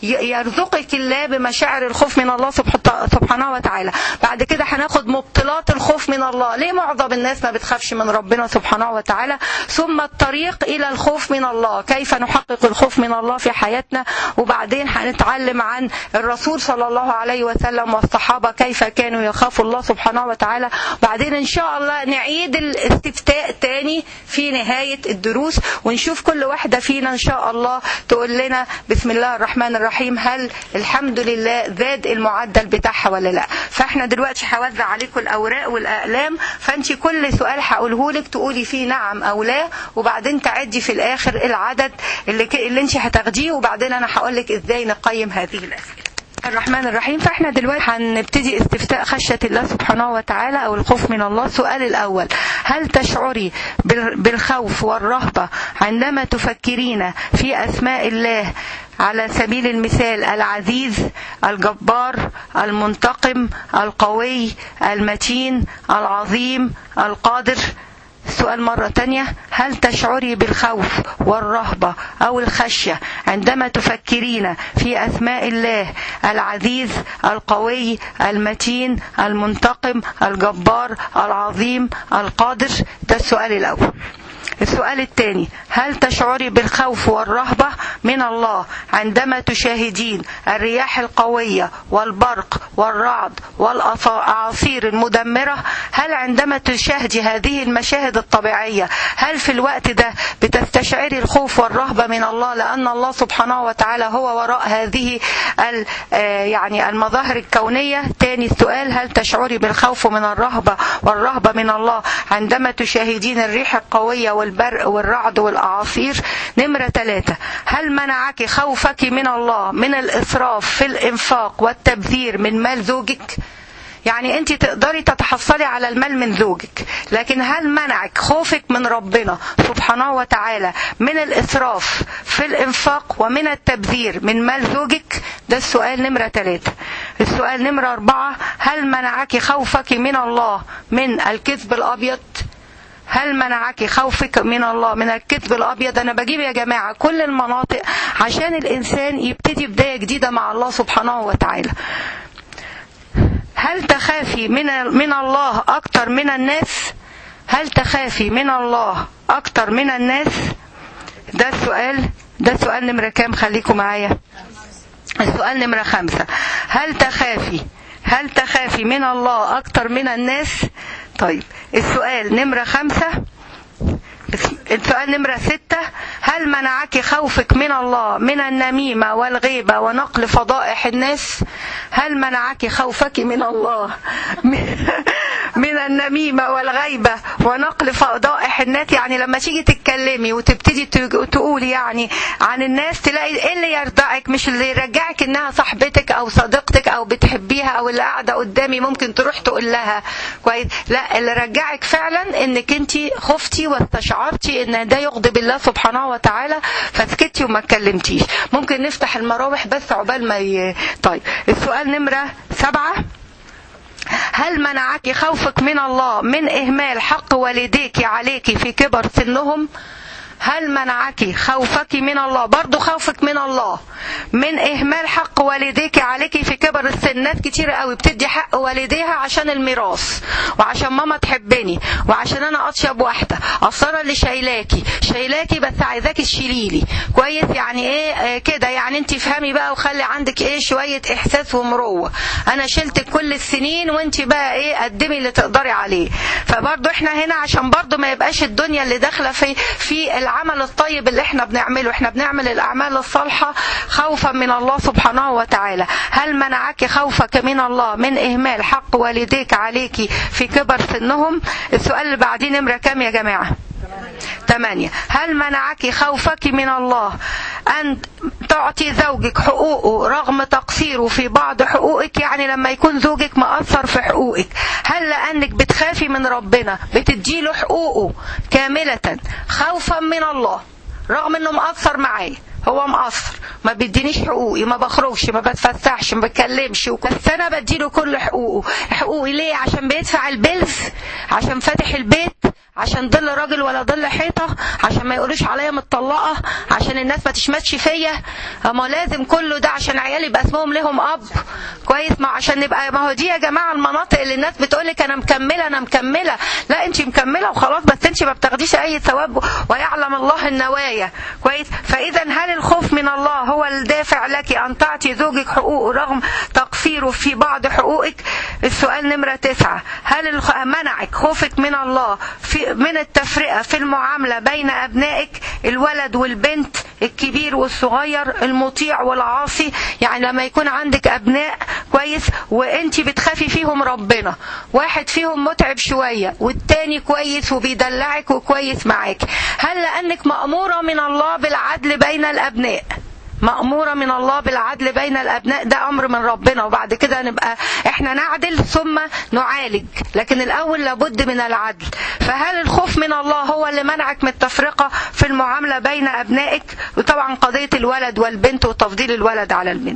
يرزقك الله بمشاعر الخوف من الله سبحانه وتعالى بعد كده هناخد مبطلات الخوف من الله ليه معظم الناس ما بتخافش من ربنا سبحانه وتعالى ثم الطريق إلى الخوف من الله كيف نحقق الخوف من الله في حياتنا وبعدين هنتعلم عن الرسول صلى الله عليه وسلم والصحابة كيف كانوا يخافوا الله سبحانه وتعالى بعدين إن شاء الله نعيد الاستفتاء تاني في نهاية الدروس ونشوف كل واحدة فينا إن شاء الله تقول لنا بسم الله الرحمن الرحيم هل الحمد لله زاد المعدل بتاعها ولا لا فاحنا دلوقتي هوزع عليكم الأوراق والأقلام فانت كل سؤال هقوله لك تقولي فيه نعم او لا وبعدين تعدي في الاخر العدد اللي, اللي انت هتاخديه وبعدين انا هقول لك ازاي نقيم هذه الاسئله الرحمن الرحيم فاحنا دلوقتي هنبتدي استفتاء خشية الله سبحانه وتعالى او الخوف من الله السؤال الاول هل تشعري بالخوف والرهبة عندما تفكرين في اسماء الله على سبيل المثال العزيز الجبار المنتقم القوي المتين العظيم القادر سؤال مرة تانية هل تشعري بالخوف والرهبة أو الخشية عندما تفكرين في أسماء الله العزيز القوي المتين المنتقم الجبار العظيم القادر ده السؤال الأول السؤال الثاني هل تشعري بالخوف والرهبة من الله عندما تشاهدين الرياح القوية والبرق والرعد والأعاصير المدمرة هل عندما تشاهدي هذه المشاهد الطبيعية هل في الوقت ده بتستشعري الخوف والرهبة من الله لأن الله سبحانه وتعالى هو وراء هذه يعني المظاهر الكونية تاني السؤال هل تشعري بالخوف من الرهبة والرهبة من الله عندما تشاهدين الريح القوية والبرق والرعد والأعاصير نمرة ثلاثة هل منعك خوفك من الله من الإسراف في الإنفاق والتبذير من مال زوجك يعني انت تقدري تتحصلي على المال من زوجك لكن هل منعك خوفك من ربنا سبحانه وتعالى من الاسراف في الانفاق ومن التبذير من مال زوجك ده السؤال نمرة ثلاثة السؤال نمرة أربعة هل منعك خوفك من الله من الكذب الأبيض هل منعك خوفك من الله من الكذب الابيض انا بجيب يا جماعه كل المناطق عشان الانسان يبتدي بدايه جديده مع الله سبحانه وتعالى هل تخافي من من الله اكتر من الناس هل تخافي من الله اكتر من الناس ده السؤال ده سؤال نمرة كام خليكم معايا السؤال نمرة خمسة هل تخافي هل تخافي من الله أكتر من الناس طيب السؤال نمرة خمسة السؤال نمرة ستة هل منعك خوفك من الله من النميمة والغيبة ونقل فضائح الناس هل منعك خوفك من الله من النميمة والغيبة ونقل فضائح الناس يعني لما تيجي تتكلمي وتبتدي تقولي يعني عن الناس تلاقي ايه اللي يرضعك مش اللي يرجعك انها صاحبتك او صديقتك او بتحبيها او اللي قاعدة قدامي ممكن تروح تقول لها كويس لا اللي رجعك فعلا انك انت خفتي واستشعرتي ان ده يغضب الله سبحانه وتعالى فسكتي وما اتكلمتيش ممكن نفتح المراوح بس عقبال ما ي... طيب السؤال نمرة سبعة هل منعك خوفك من الله من إهمال حق والديك عليك في كبر سنهم هل منعك خوفك من الله برضو خوفك من الله من إهمال حق والديك عليك في كبر السن ناس كتير قوي بتدي حق والديها عشان الميراث وعشان ماما تحبني وعشان أنا أطيب واحدة أصل أنا اللي شايلاكي شايلاكي بس عايزاكي تشيليلي كويس يعني إيه آه كده يعني أنت فهمي بقى وخلي عندك إيه شوية إحساس ومروة أنا شلتك كل السنين وأنت بقى إيه قدمي اللي تقدري عليه فبرضو إحنا هنا عشان برضو ما يبقاش الدنيا اللي داخلة في في العمل الطيب اللي احنا بنعمله احنا بنعمل الاعمال الصالحه خوفا من الله سبحانه وتعالى هل منعك خوفك من الله من اهمال حق والديك عليك في كبر سنهم السؤال اللي بعديه نمره كام يا جماعه ثمانية هل منعك خوفك من الله أن تعطي زوجك حقوقه رغم تقصيره في بعض حقوقك يعني لما يكون زوجك مقصر في حقوقك هل لأنك بتخافي من ربنا بتديله حقوقه كاملة خوفا من الله رغم انه مقصر معايا هو مقصر ما بيدينيش حقوقي ما بخرجش ما بتفسحش ما بتكلمش بس انا بديله كل حقوقه حقوقي ليه عشان بيدفع البلز عشان فاتح البيت عشان ضل راجل ولا ضل حيطة عشان ما يقولوش عليا متطلقة عشان الناس ما تشمتش فيا ما لازم كله ده عشان عيالي يبقى اسمهم لهم اب كويس ما عشان نبقى ما هو دي يا جماعة المناطق اللي الناس بتقولك انا مكملة انا مكملة لا انت مكملة وخلاص بس انت ما بتاخديش اي ثواب ويعلم الله النوايا كويس فاذا هل الخوف من الله هو الدافع لك ان تعطي زوجك حقوقه رغم تقصيره في بعض حقوقك السؤال نمرة تسعة هل منعك خوفك من الله في من التفرقة في المعاملة بين أبنائك الولد والبنت الكبير والصغير المطيع والعاصي يعني لما يكون عندك أبناء كويس وانت بتخافي فيهم ربنا واحد فيهم متعب شوية والتاني كويس وبيدلعك وكويس معاك هل لأنك مأمورة من الله بالعدل بين الأبناء مأمورة من الله بالعدل بين الأبناء ده أمر من ربنا وبعد كده نبقى إحنا نعدل ثم نعالج لكن الأول لابد من العدل فهل الخوف من الله هو اللي منعك من التفرقة في المعاملة بين أبنائك وطبعا قضية الولد والبنت وتفضيل الولد على البنت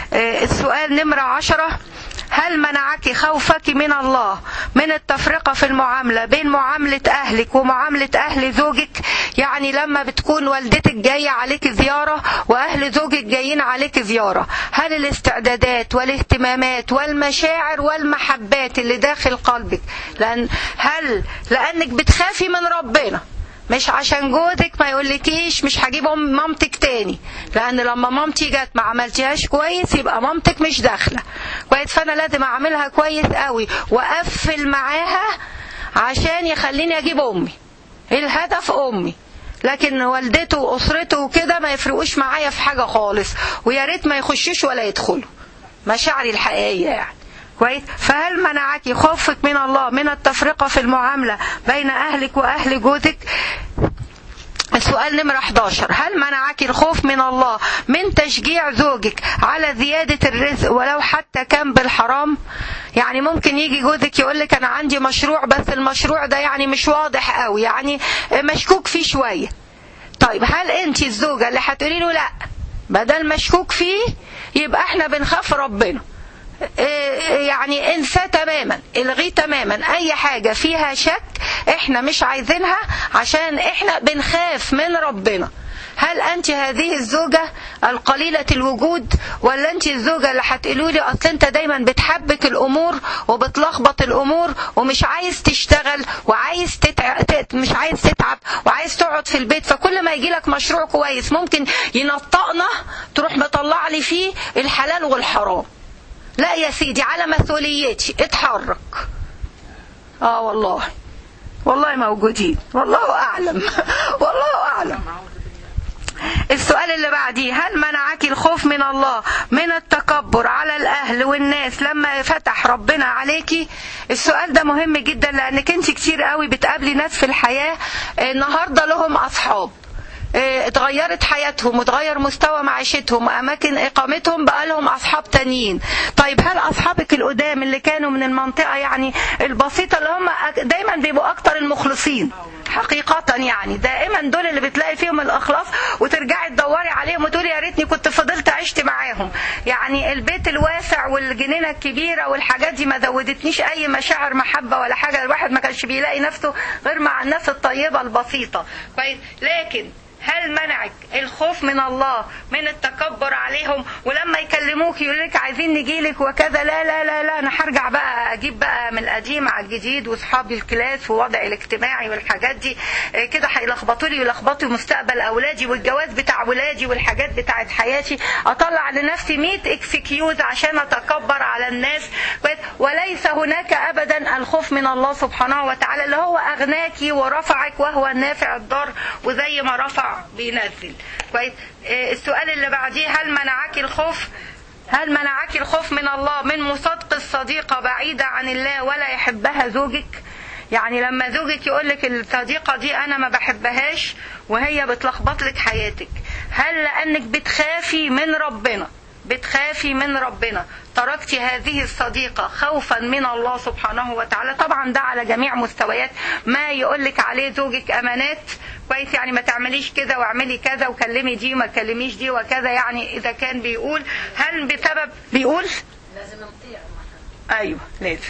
السؤال نمرة عشرة هل منعك خوفك من الله من التفرقة في المعاملة بين معاملة أهلك ومعاملة أهل زوجك يعني لما بتكون والدتك جاية عليك زيارة وأهل زوجك جايين عليك زيارة هل الاستعدادات والاهتمامات والمشاعر والمحبات اللي داخل قلبك لأن هل لأنك بتخافي من ربنا مش عشان جوزك ما يقولكيش مش هجيب ام مامتك تاني لان لما مامتي جت ما عملتيهاش كويس يبقى مامتك مش داخله كويس فانا لازم اعملها كويس قوي واقفل معاها عشان يخليني اجيب امي الهدف امي لكن والدته واسرته وكده ما يفرقوش معايا في حاجه خالص ويا ريت ما يخشوش ولا يدخلوا مشاعري الحقيقيه يعني كويس فهل منعك خوفك من الله من التفرقة في المعاملة بين أهلك وأهل جوزك السؤال نمرة 11 هل منعك الخوف من الله من تشجيع زوجك على زيادة الرزق ولو حتى كان بالحرام يعني ممكن يجي جوزك يقول لك أنا عندي مشروع بس المشروع ده يعني مش واضح قوي يعني مشكوك فيه شوية طيب هل أنت الزوجة اللي هتقولي له لا بدل مشكوك فيه يبقى احنا بنخاف ربنا يعني انسى تماما الغيه تماما اي حاجة فيها شك احنا مش عايزينها عشان احنا بنخاف من ربنا هل انت هذه الزوجة القليلة الوجود ولا انت الزوجة اللي هتقولوا لي اصل انت دايما بتحبك الامور وبتلخبط الامور ومش عايز تشتغل وعايز تتع... تت... مش عايز تتعب وعايز تقعد في البيت فكل ما يجي لك مشروع كويس ممكن ينطقنا تروح مطلع لي فيه الحلال والحرام لا يا سيدي على مسؤوليتي اتحرك اه والله والله موجودين والله اعلم والله اعلم السؤال اللي بعديه هل منعك الخوف من الله من التكبر على الاهل والناس لما فتح ربنا عليكي السؤال ده مهم جدا لانك انت كتير قوي بتقابلي ناس في الحياه النهارده لهم اصحاب اتغيرت حياتهم وتغير مستوى معيشتهم واماكن اقامتهم بقى لهم اصحاب تانيين طيب هل اصحابك القدام اللي كانوا من المنطقه يعني البسيطه اللي هم دايما بيبقوا اكتر المخلصين حقيقة يعني دائما دول اللي بتلاقي فيهم الإخلاص وترجعي تدوري عليهم وتقولي يا ريتني كنت فضلت عشت معاهم يعني البيت الواسع والجنينة الكبيرة والحاجات دي ما زودتنيش أي مشاعر محبة ولا حاجة الواحد ما كانش بيلاقي نفسه غير مع الناس الطيبة البسيطة كويس لكن هل منعك الخوف من الله من التكبر عليهم ولما يكلموك يقول لك عايزين نجي لك وكذا لا لا لا لا انا هرجع بقى اجيب بقى من القديم على الجديد واصحابي الكلاس ووضعي الاجتماعي والحاجات دي كده هيلخبطوا لي ويلخبطوا مستقبل اولادي والجواز بتاع ولادي والحاجات بتاعت حياتي اطلع لنفسي 100 اكسكيوز عشان اتكبر على الناس وليس هناك ابدا الخوف من الله سبحانه وتعالى اللي هو اغناكي ورفعك وهو النافع الضار وزي ما رفع بينزل كويس السؤال اللي بعديه هل منعك الخوف هل منعك الخوف من الله من مصادقة الصديقة بعيدة عن الله ولا يحبها زوجك يعني لما زوجك يقول لك الصديقة دي أنا ما بحبهاش وهي بتلخبط لك حياتك هل لأنك بتخافي من ربنا بتخافي من ربنا تركتي هذه الصديقة خوفا من الله سبحانه وتعالى طبعا ده على جميع مستويات ما يقولك عليه زوجك أمانات كويس يعني ما تعمليش كذا واعملي كذا وكلمي دي وما تكلميش دي وكذا يعني إذا كان بيقول هل بسبب بيقول
لازم نطيع
أيوه لازم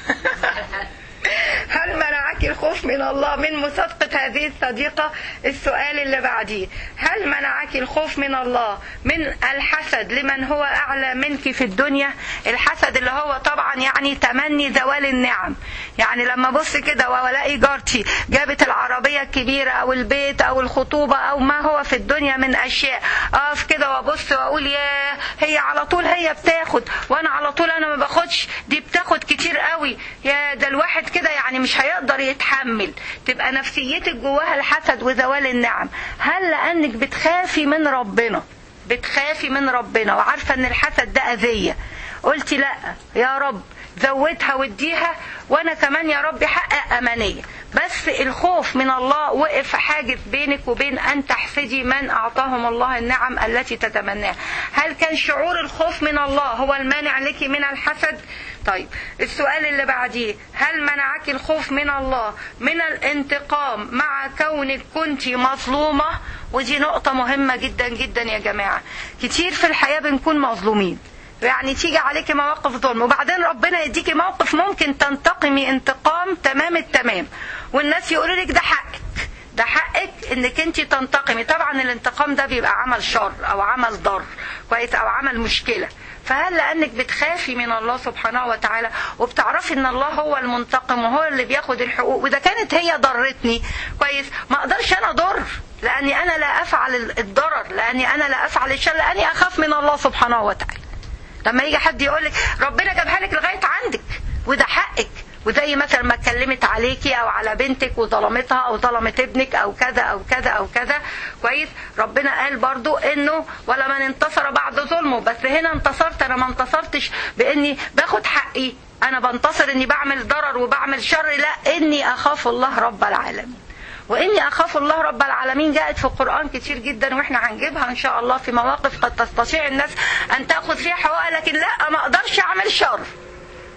هل منعك الخوف من الله من مصادقة هذه الصديقة السؤال اللي بعديه هل منعك الخوف من الله من الحسد لمن هو أعلى منك في الدنيا الحسد اللي هو طبعا يعني تمني زوال النعم يعني لما بص كده والاقي جارتي جابت العربية الكبيرة أو البيت أو الخطوبة أو ما هو في الدنيا من أشياء أقف كده وأبص وأقول يا هي على طول هي بتاخد وأنا على طول أنا ما باخدش دي بتاخد كتير قوي يا ده الواحد كده يعني مش هيقدر يتحمل تبقى نفسيتك جواها الحسد وزوال النعم هل لانك بتخافي من ربنا بتخافي من ربنا وعارفه ان الحسد ده اذيه قلتي لا يا رب زودها واديها وانا كمان يا رب حقق امانيه بس الخوف من الله وقف حاجز بينك وبين ان تحسدي من اعطاهم الله النعم التي تتمناها هل كان شعور الخوف من الله هو المانع لك من الحسد طيب السؤال اللي بعديه هل منعك الخوف من الله من الانتقام مع كونك كنت مظلومة ودي نقطة مهمة جدا جدا يا جماعة كتير في الحياة بنكون مظلومين يعني تيجي عليكي مواقف ظلم وبعدين ربنا يديكي موقف ممكن تنتقمي انتقام تمام التمام والناس يقولوا لك ده حقك ده حقك انك انت تنتقمي طبعا الانتقام ده بيبقى عمل شر او عمل ضر كويس او عمل مشكله فهل لانك بتخافي من الله سبحانه وتعالى وبتعرفي ان الله هو المنتقم وهو اللي بياخد الحقوق واذا كانت هي ضرتني كويس ما اقدرش انا ضر لاني انا لا افعل الضرر لاني انا لا افعل الشر لاني اخاف من الله سبحانه وتعالى لما يجي حد يقول لك ربنا جابها لك لغايه عندك وده حقك وزي مثلا ما اتكلمت عليكي او على بنتك وظلمتها او ظلمت ابنك او كذا او كذا او كذا كويس ربنا قال برضو انه ولا من انتصر بعد ظلمه بس هنا انتصرت انا ما انتصرتش باني باخد حقي انا بنتصر اني بعمل ضرر وبعمل شر لا اني اخاف الله رب العالمين واني اخاف الله رب العالمين جاءت في القران كتير جدا واحنا هنجيبها ان شاء الله في مواقف قد تستطيع الناس ان تاخذ فيها حقوقها لكن لا ما اقدرش اعمل شر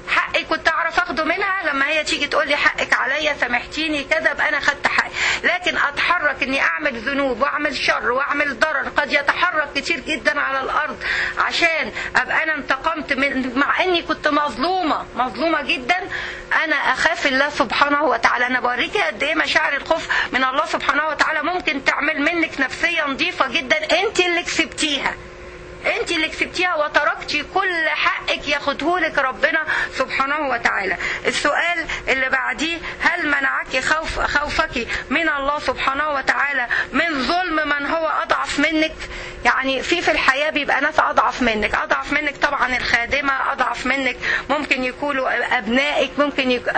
حقي كنت اعرف اخده منها لما هي تيجي تقول لي حقك عليا سامحتيني كذا ابقى انا خدت حقي لكن اتحرك اني اعمل ذنوب واعمل شر واعمل ضرر قد يتحرك كتير جدا على الارض عشان ابقى انا انتقمت من مع اني كنت مظلومه مظلومه جدا انا اخاف الله سبحانه وتعالى انا بوريكي قد ايه مشاعر الخوف من الله سبحانه وتعالى ممكن تعمل منك نفسيه نظيفه جدا انت اللي كسبتيها انت اللي كسبتيها وتركتي كل حقك ياخده لك ربنا سبحانه وتعالى السؤال اللي بعديه هل منعك خوف خوفك من الله سبحانه وتعالى من ظلم من هو اضعف منك يعني في في الحياه بيبقى ناس اضعف منك اضعف منك طبعا الخادمه اضعف منك ممكن يكونوا ابنائك ممكن يك...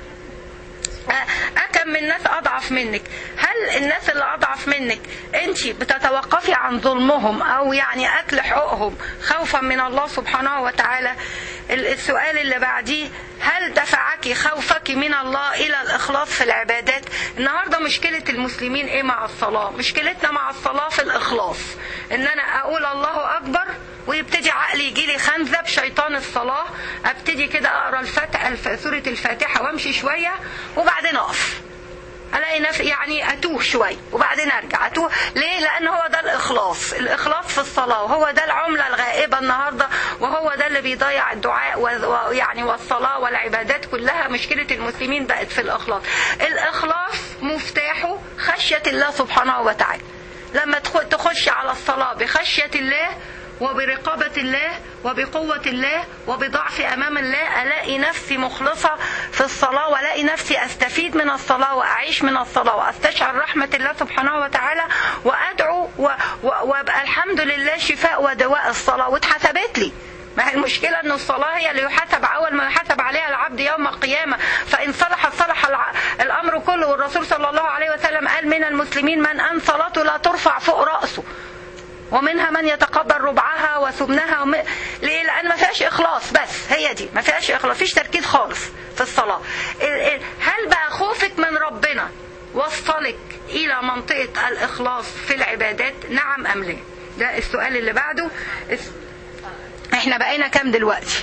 أكم من ناس أضعف منك هل الناس اللي أضعف منك أنت بتتوقفي عن ظلمهم أو يعني أكل حقوقهم خوفا من الله سبحانه وتعالى السؤال اللي بعديه هل دفعك خوفك من الله إلى الإخلاص في العبادات النهاردة مشكلة المسلمين إيه مع الصلاة مشكلتنا مع الصلاة في الإخلاص إن أنا أقول الله أكبر ويبتدي عقلي يجي لي خنزة بشيطان الصلاة ابتدي كده اقرا الفتح سورة الفاتحة وامشي شوية وبعدين اقف الاقي نفسي يعني اتوه شوي وبعدين ارجع اتوه ليه لان هو ده الاخلاص الاخلاص في الصلاه وهو ده العمله الغائبه النهارده وهو ده اللي بيضيع الدعاء ويعني والصلاه والعبادات كلها مشكله المسلمين بقت في الاخلاص الاخلاص مفتاحه خشيه الله سبحانه وتعالى لما تخش على الصلاه بخشيه الله وبرقابة الله وبقوة الله وبضعف أمام الله ألاقي نفسي مخلصة في الصلاة وألاقي نفسي أستفيد من الصلاة وأعيش من الصلاة وأستشعر رحمة الله سبحانه وتعالى وأدعو وأبقى الحمد لله شفاء ودواء الصلاة واتحسبت لي ما هي المشكلة أن الصلاة هي اللي يحاسب أول ما يحاسب عليها العبد يوم القيامة فإن صلح صلح الأمر كله والرسول صلى الله عليه وسلم قال من المسلمين من أن صلاته لا ترفع فوق رأسه ومنها من يتقبل ربعها وثمنها وم... ليه؟ لان ما فيهاش اخلاص بس هي دي ما فيهاش اخلاص فيش تركيز خالص في الصلاه هل بقى خوفك من ربنا وصلك الى منطقه الاخلاص في العبادات نعم ام لا ده السؤال اللي بعده احنا بقينا كام دلوقتي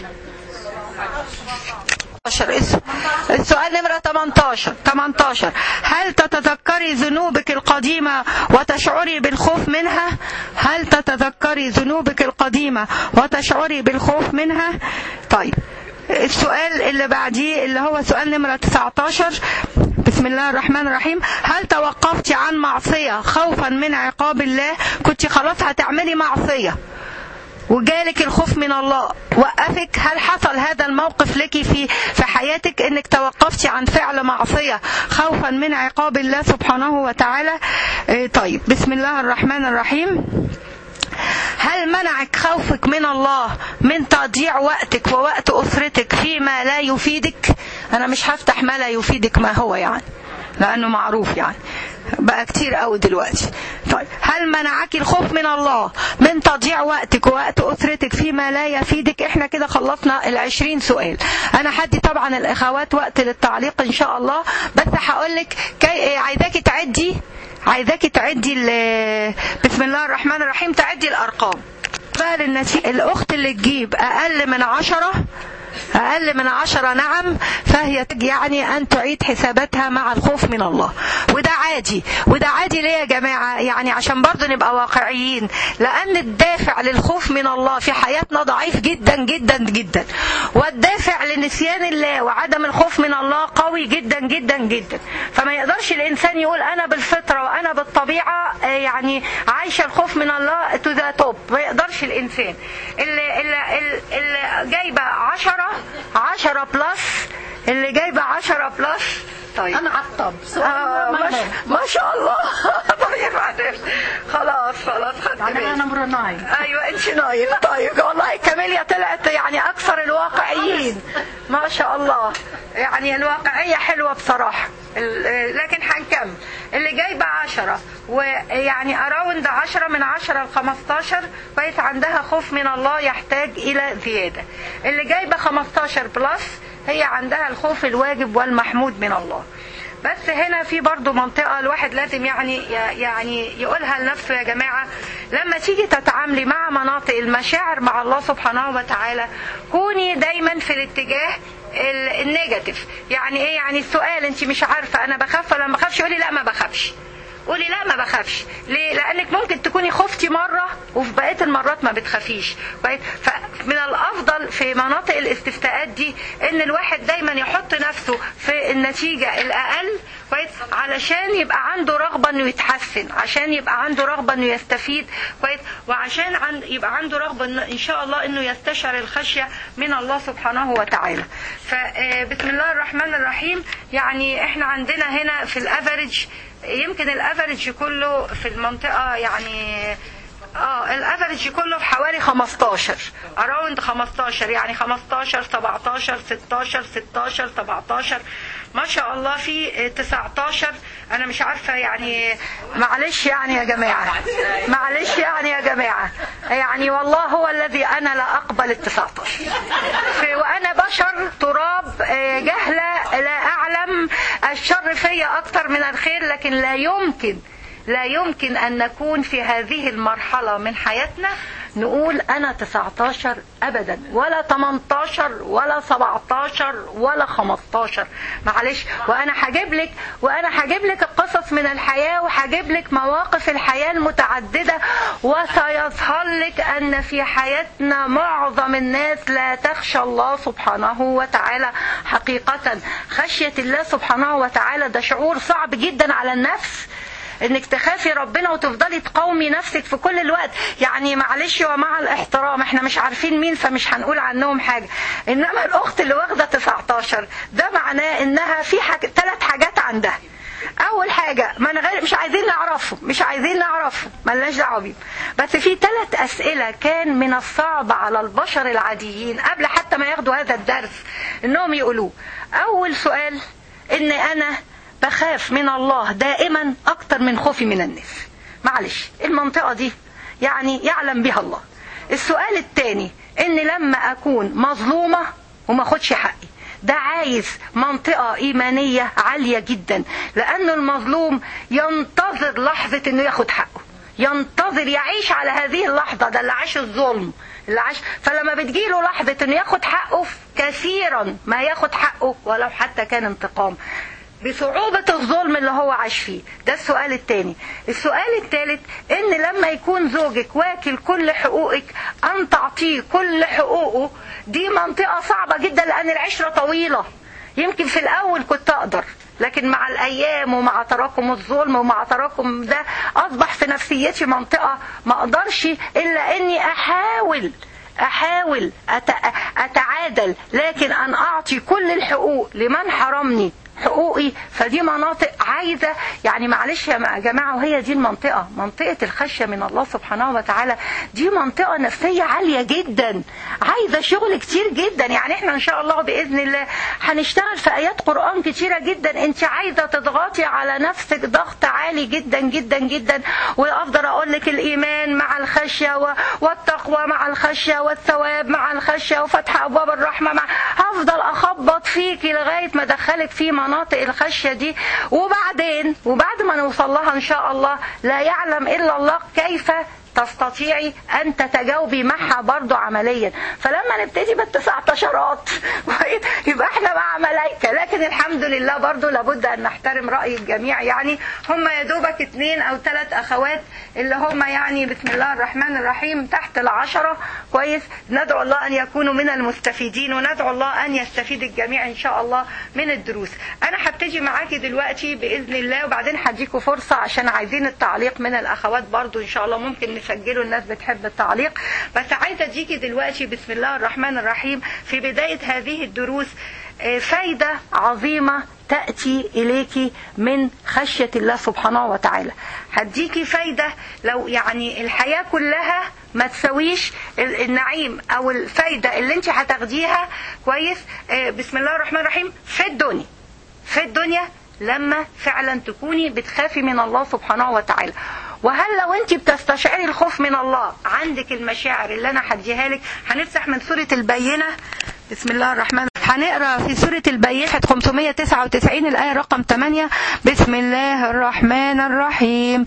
السؤال نمرة 18 18 هل تتذكري ذنوبك القديمة وتشعري بالخوف منها هل تتذكري ذنوبك القديمة وتشعري بالخوف منها طيب السؤال اللي بعديه اللي هو سؤال نمرة 19 بسم الله الرحمن الرحيم هل توقفتي عن معصية خوفا من عقاب الله كنت خلاص هتعملي معصية وجالك الخوف من الله وقفك هل حصل هذا الموقف لك في في حياتك انك توقفتي عن فعل معصيه خوفا من عقاب الله سبحانه وتعالى طيب بسم الله الرحمن الرحيم هل منعك خوفك من الله من تضييع وقتك ووقت اسرتك فيما لا يفيدك انا مش هفتح ما لا يفيدك ما هو يعني لانه معروف يعني بقى كتير قوي دلوقتي طيب هل منعك الخوف من الله من تضييع وقتك ووقت اسرتك فيما لا يفيدك احنا كده خلصنا العشرين سؤال انا هدي طبعا الاخوات وقت للتعليق ان شاء الله بس هقول لك كي... عايزاكي تعدي عايزاكي تعدي بسم الله الرحمن الرحيم تعدي الارقام بقى للنتيجة الاخت اللي تجيب اقل من عشرة أقل من عشرة نعم فهي يعني أن تعيد حساباتها مع الخوف من الله وده عادي وده عادي ليه يا جماعة يعني عشان برضه نبقى واقعيين لأن الدافع للخوف من الله في حياتنا ضعيف جدا جدا جدا والدافع لنسيان الله وعدم الخوف من الله قوي جدا جدا جدا فما يقدرش الإنسان يقول أنا بالفطرة وأنا بالطبيعة يعني عايشة الخوف من الله تو ذا توب ما يقدرش الإنسان اللي, اللي, اللي جايبة عشرة عشرة بلس اللي جايبة عشرة بلس طيب
انا عطب
آه ما, ما شاء الله طيب معلش خلاص خلاص خدت
يعني انا نمبر ناين
ايوه انت ناين طيب والله كاميليا طلعت يعني اكثر الواقعيين ما شاء الله يعني الواقعية حلوة بصراحة لكن هنكمل اللي جايبة عشرة ويعني اراوند عشرة من عشرة ل 15 بقيت عندها خوف من الله يحتاج الى زيادة اللي جايبة 15 بلس هي عندها الخوف الواجب والمحمود من الله بس هنا في برضو منطقة الواحد لازم يعني يعني يقولها لنفسه يا جماعة لما تيجي تتعاملي مع مناطق المشاعر مع الله سبحانه وتعالى كوني دايما في الاتجاه ال- النيجاتيف يعني ايه يعني السؤال انت مش عارفه انا بخاف ولا ما بخافش قولي لا ما بخافش قولي لا ما بخافش ليه لانك ممكن تكوني خفتي مره وفي بقيه المرات ما بتخافيش كويس فمن الافضل في مناطق الاستفتاءات دي ان الواحد دايما يحط نفسه في النتيجه الاقل كويس علشان يبقى عنده رغبه انه يتحسن عشان يبقى عنده رغبه انه يستفيد كويس وعشان عن يبقى عنده رغبه إنه ان شاء الله انه يستشعر الخشيه من الله سبحانه وتعالى فبسم الله الرحمن الرحيم يعني احنا عندنا هنا في الافريج يمكن الافريج كله في المنطقه يعني اه الافريج كله في حوالي 15 اراوند 15 يعني 15 17 16 16 17 ما شاء الله في 19 انا مش عارفه يعني معلش يعني يا جماعه معلش يعني يا جماعه يعني والله هو الذي انا لا اقبل ال 19 في- وانا بشر تراب آه، جهله لا اعلم الشر فيا اكتر من الخير لكن لا يمكن لا يمكن أن نكون في هذه المرحلة من حياتنا نقول أنا 19 أبدا ولا 18 ولا 17 ولا 15 معلش وأنا هجيب لك وأنا هجيب لك القصص من الحياة وهجيب لك مواقف الحياة المتعددة وسيظهر لك أن في حياتنا معظم الناس لا تخشى الله سبحانه وتعالى حقيقة خشية الله سبحانه وتعالى ده شعور صعب جدا على النفس انك تخافي ربنا وتفضلي تقاومي نفسك في كل الوقت يعني معلش ومع الاحترام احنا مش عارفين مين فمش هنقول عنهم حاجه انما الاخت اللي واخده 19 ده معناه انها في حاجة ثلاث حاجات عندها اول حاجه ما أنا غير مش عايزين نعرفهم مش عايزين نعرفهم ملناش دعوه بيهم بس في ثلاث اسئله كان من الصعب على البشر العاديين قبل حتى ما ياخدوا هذا الدرس انهم يقولوه اول سؤال ان انا بخاف من الله دائما اكتر من خوفي من الناس معلش المنطقه دي يعني يعلم بها الله السؤال الثاني ان لما اكون مظلومه وما اخدش حقي ده عايز منطقة إيمانية عالية جدا لأن المظلوم ينتظر لحظة إنه ياخد حقه ينتظر يعيش على هذه اللحظة ده اللي عاش الظلم اللي عاش فلما بتجيله لحظة إنه ياخد حقه كثيرا ما ياخد حقه ولو حتى كان انتقام بصعوبة الظلم اللي هو عاش فيه ده السؤال الثاني السؤال الثالث ان لما يكون زوجك واكل كل حقوقك ان تعطيه كل حقوقه دي منطقة صعبة جدا لان العشرة طويلة يمكن في الاول كنت اقدر لكن مع الايام ومع تراكم الظلم ومع تراكم ده اصبح في نفسيتي منطقة ما اقدرش الا اني احاول احاول أت- اتعادل لكن ان اعطي كل الحقوق لمن حرمني حقوقي فدي مناطق عايزة يعني معلش يا جماعة وهي دي المنطقة منطقة الخشية من الله سبحانه وتعالى دي منطقة نفسية عالية جدا عايزة شغل كتير جدا يعني احنا ان شاء الله بإذن الله هنشتغل في آيات قرآن كتيرة جدا انت عايزة تضغطي على نفسك ضغط عالي جدا جدا جدا وافضل اقول لك الايمان مع الخشية و- والتقوى مع الخشية والثواب مع الخشية وفتح ابواب الرحمة مع هفضل اخبط فيكي لغاية ما ادخلك في مناطق الخشية دي وبعدين وبعد ما نوصل لها ان شاء الله لا يعلم الا الله كيف تستطيعي ان تتجاوبي معها برضو عمليا فلما نبتدي بالتسعة عشرات يبقى احنا مع ملايكة لكن الحمد لله برضو لابد ان نحترم رأي الجميع يعني هم يا دوبك اتنين او ثلاث اخوات اللي هم يعني بسم الله الرحمن الرحيم تحت العشرة كويس ندعو الله ان يكونوا من المستفيدين وندعو الله ان يستفيد الجميع ان شاء الله من الدروس انا هبتدي معاكي دلوقتي باذن الله وبعدين هديكوا فرصة عشان عايزين التعليق من الاخوات برضو ان شاء الله ممكن نسجله الناس بتحب التعليق بس عايزة اديكي دلوقتي بسم الله الرحمن الرحيم في بداية هذه الدروس آه، فايدة عظيمة تأتي إليك من خشية الله سبحانه وتعالى هديكي فايدة لو يعني الحياة كلها ما تسويش ال- النعيم أو الفايدة اللي انت هتاخديها كويس آه، بسم الله الرحمن الرحيم في الدنيا في الدنيا لما فعلا تكوني بتخافي من الله سبحانه وتعالى وهل لو انت بتستشعري الخوف من الله عندك المشاعر اللي انا هديها لك هنفتح من سورة البينة بسم الله الرحمن هنقرا في سورة البينة 599 الآية رقم 8 بسم الله الرحمن الرحيم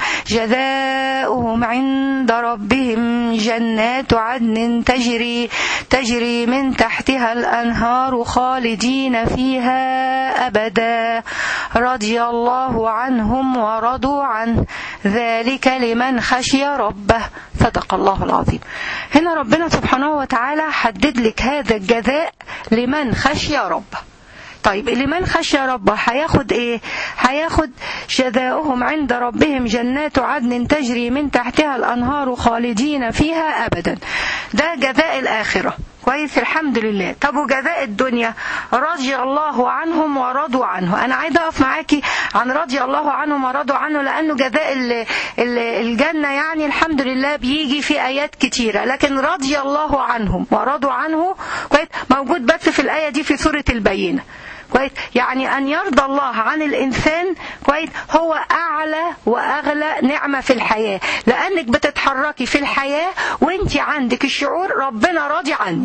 جزاؤهم عند ربهم جنات عدن تجري تجري من تحتها الأنهار خالدين فيها أبدا رضي الله عنهم ورضوا عنه ذلك لمن خشي ربه صدق الله العظيم هنا ربنا سبحانه وتعالى حدد لك هذا الجزاء لمن خشي ربه طيب لمن خشي ربه هياخد ايه هياخد جزاؤهم عند ربهم جنات عدن تجري من تحتها الانهار خالدين فيها ابدا ده جزاء الاخره كويس الحمد لله طب وجزاء الدنيا رضي الله عنهم ورضوا عنه انا عايزه اقف معاكي عن رضي الله عنهم ورضوا عنه لانه جزاء ال ال الجنه يعني الحمد لله بيجي في ايات كتيره لكن رضي الله عنهم ورضوا عنه كويس موجود بس في الايه دي في سوره البينه كويس يعني ان يرضى الله عن الانسان كويس هو اعلى واغلى نعمه في الحياه لانك بتتحركي في الحياه وانت عندك الشعور ربنا راضي عني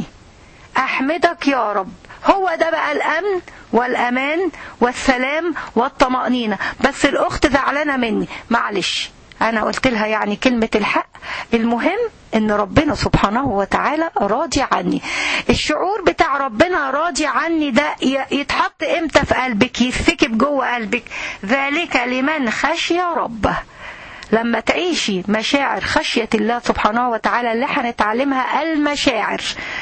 احمدك يا رب هو ده بقى الامن والامان والسلام والطمانينه بس الاخت زعلانه مني معلش انا قلت لها يعني كلمه الحق المهم ان ربنا سبحانه وتعالى راضي عني الشعور بتاع ربنا راضي عني ده يتحط امتى في قلبك يسكب جوه قلبك ذلك لمن خشي ربه لما تعيشي مشاعر خشية الله سبحانه وتعالى اللي هنتعلمها المشاعر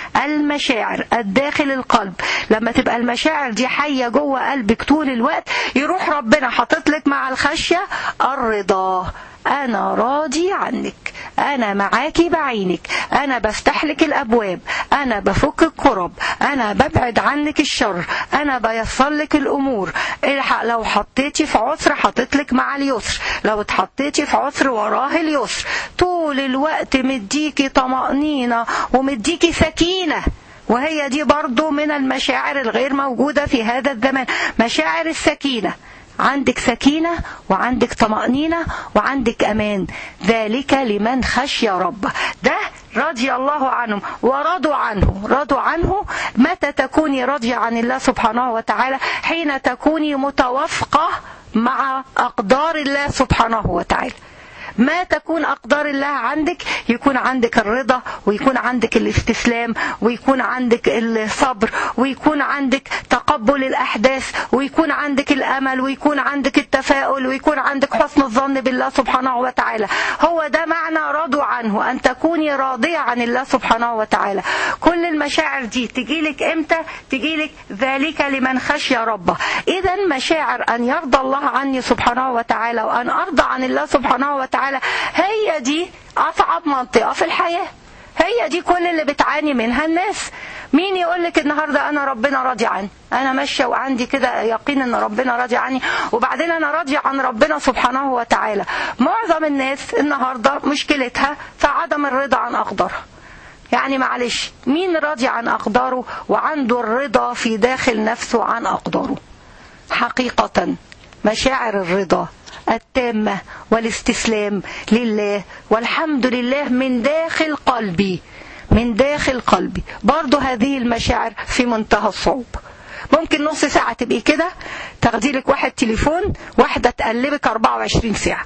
المشاعر الداخل القلب لما تبقى المشاعر دي حية جوه قلبك طول الوقت يروح ربنا حاطط لك مع الخشية الرضا أنا راضي عنك أنا معاكي بعينك أنا بفتح لك الأبواب أنا بفك الكرب أنا ببعد عنك الشر أنا بيسر لك الأمور لو حطيتي في عسر حطيت لك مع اليسر لو اتحطيتي في عسر وراه اليسر طول الوقت مديكي طمأنينة ومديكي سكينة وهي دي برضو من المشاعر الغير موجودة في هذا الزمان مشاعر السكينة عندك سكينة وعندك طمأنينة وعندك أمان ذلك لمن خشي ربه ده رضي الله عنهم ورضوا عنه رضوا عنه متى تكوني راضية عن الله سبحانه وتعالى حين تكوني متوافقة مع أقدار الله سبحانه وتعالى ما تكون أقدار الله عندك يكون عندك الرضا ويكون عندك الاستسلام ويكون عندك الصبر ويكون عندك تقبل الأحداث ويكون عندك الأمل ويكون عندك التفاؤل ويكون عندك حسن الظن بالله سبحانه وتعالى هو ده معنى رضوا عنه أن تكوني راضية عن الله سبحانه وتعالى كل المشاعر دي تجيلك إمتى تجيلك ذلك لمن خشي ربه إذا مشاعر أن يرضى الله عني سبحانه وتعالى وأن أرضى عن الله سبحانه وتعالى وتعالى هي دي أصعب منطقة في الحياة هي دي كل اللي بتعاني منها الناس مين يقول لك النهارده انا ربنا راضي عني انا ماشيه وعندي كده يقين ان ربنا راضي عني وبعدين انا راضيه عن ربنا سبحانه وتعالى معظم الناس النهارده مشكلتها في عدم الرضا عن اقدارها يعني معلش مين راضي عن اقداره وعنده الرضا في داخل نفسه عن اقداره حقيقه مشاعر الرضا التامة والاستسلام لله والحمد لله من داخل قلبي من داخل قلبي برضو هذه المشاعر في منتهى الصعوبة ممكن نص ساعة تبقي كده تاخدي لك واحد تليفون واحدة تقلبك 24 ساعة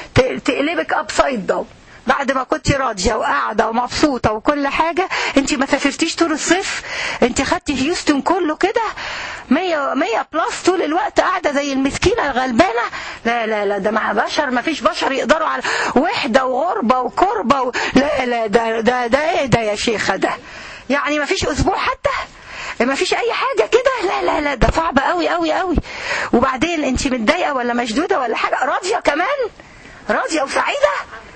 تقلبك ابسايد داون بعد ما كنت راضية وقاعدة ومبسوطة وكل حاجة انت ما سافرتيش طول الصيف انت خدتي هيوستن كله كده 100 100 بلس طول الوقت قاعدة زي المسكينة الغلبانة لا لا لا ده مع بشر ما فيش بشر يقدروا على وحدة وغربة وكربة و... لا لا ده ده ده ايه ده يا شيخة ده يعني ما فيش اسبوع حتى ما فيش اي حاجة كده لا لا لا ده صعب قوي قوي قوي وبعدين انت متضايقة ولا مشدودة ولا حاجة راضية كمان راضية وسعيدة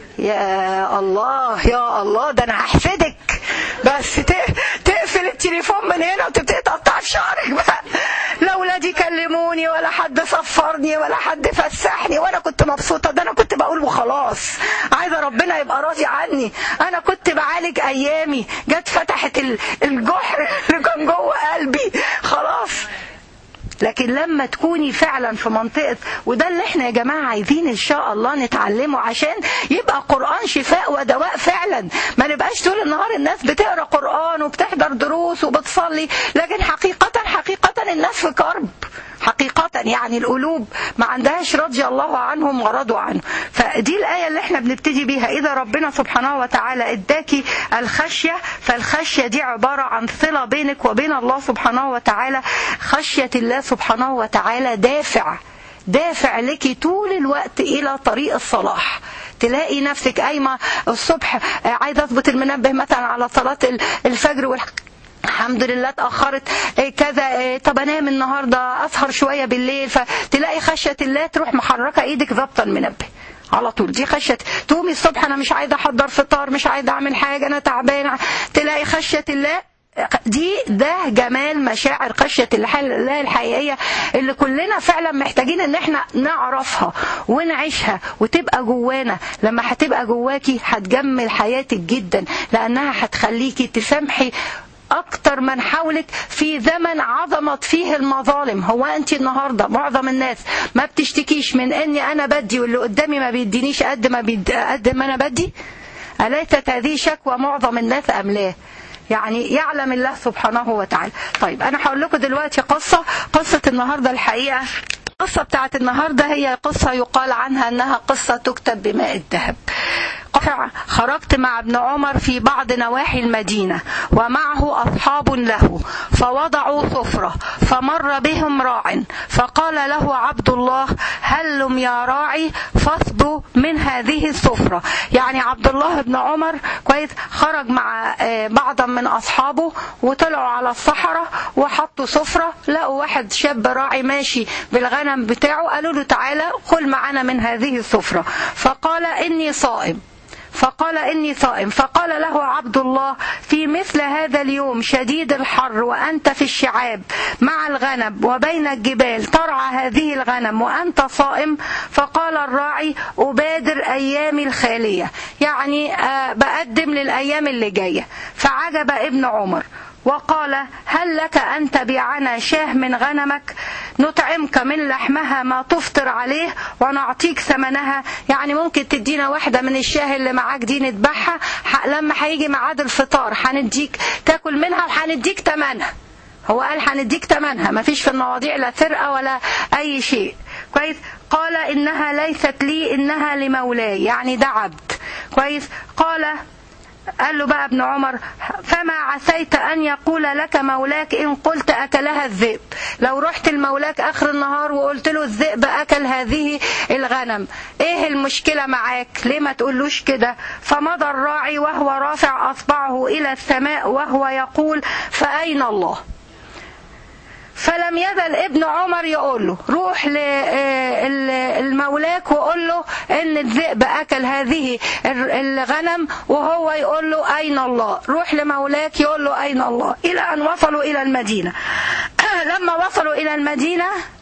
يا الله يا الله ده انا هحسدك بس تقفل التليفون من هنا وتبتدي تقطع في شعرك بقى لا ولادي كلموني ولا حد صفرني ولا حد فسحني وانا كنت مبسوطه ده انا كنت بقول وخلاص عايزه ربنا يبقى راضي عني انا كنت بعالج ايامي جت فتحت الجحر اللي كان جوه قلبي خلاص لكن لما تكوني فعلا في منطقة وده اللي احنا يا جماعة عايزين ان شاء الله نتعلمه عشان يبقى قرآن شفاء ودواء فعلا ما نبقاش طول النهار الناس بتقرا قرآن وبتحضر دروس وبتصلي لكن حقيقة حقيقة الناس في كرب حقيقة يعني القلوب ما عندهاش رضي الله عنهم ورضوا عنه فدي الآية اللي احنا بنبتدي بيها إذا ربنا سبحانه وتعالى اداكي الخشية فالخشية دي عبارة عن صلة بينك وبين الله سبحانه وتعالى خشية الله سبحانه وتعالى دافع دافع لك طول الوقت إلى طريق الصلاح تلاقي نفسك قايمة الصبح عايزة أظبط المنبه مثلا على صلاة الفجر والحق الحمد لله اتأخرت كذا طب انام النهاردة اسهر شوية بالليل فتلاقي خشية الله تروح محركة ايدك ظابطة المنبه على طول دي خشية تقومي الصبح انا مش عايزة احضر فطار مش عايزة اعمل حاجة انا تعبانة تلاقي خشية الله دي ده جمال مشاعر خشية الله الحقيقية اللي كلنا فعلا محتاجين ان احنا نعرفها ونعيشها وتبقى جوانا لما هتبقى جواكي هتجمل حياتك جدا لانها هتخليكي تسامحي اكتر من حولك في زمن عظمت فيه المظالم هو انت النهارده معظم الناس ما بتشتكيش من اني انا بدي واللي قدامي ما بيدينيش قد ما بيد... قد ما انا بدي اليست هذه شكوى معظم الناس ام لا يعني يعلم الله سبحانه وتعالى طيب انا هقول لكم دلوقتي قصه قصه النهارده الحقيقه القصة بتاعت النهاردة هي قصة يقال عنها أنها قصة تكتب بماء الذهب خرجت مع ابن عمر في بعض نواحي المدينة ومعه أصحاب له فوضعوا سفرة فمر بهم راع فقال له عبد الله هلم يا راعي فاصبوا من هذه السفرة يعني عبد الله بن عمر كويس خرج مع بعضا من أصحابه وطلعوا على الصحراء وحطوا سفرة لقوا واحد شاب راعي ماشي بالغنم بتاعه قالوا له تعالى كل معنا من هذه السفرة فقال إني صائم فقال إني صائم فقال له عبد الله في مثل هذا اليوم شديد الحر وأنت في الشعاب مع الغنم وبين الجبال ترعى هذه الغنم وأنت صائم فقال الراعي أبادر أيامي الخالية يعني بقدم للأيام اللي جاية فعجب ابن عمر وقال هل لك أن تبيعنا شاه من غنمك نطعمك من لحمها ما تفطر عليه ونعطيك ثمنها يعني ممكن تدينا واحدة من الشاه اللي معاك دي نذبحها لما هيجي ميعاد الفطار هنديك تاكل منها وهنديك ثمنها هو قال هنديك ثمنها ما فيش في المواضيع لا سرقة ولا أي شيء كويس قال إنها ليست لي إنها لمولاي يعني ده عبد كويس قال قال له بقى ابن عمر فما عسيت أن يقول لك مولاك إن قلت أكلها الذئب لو رحت المولاك آخر النهار وقلت له الذئب أكل هذه الغنم إيه المشكلة معاك ليه ما تقولوش كده فمضى الراعي وهو رافع أصبعه إلى السماء وهو يقول فأين الله فلم يزل ابن عمر يقول له روح للمولاك وقول له ان الذئب اكل هذه الغنم وهو يقول له اين الله روح لمولاك يقول له اين الله الى ان وصلوا الى المدينه لما وصلوا الى المدينه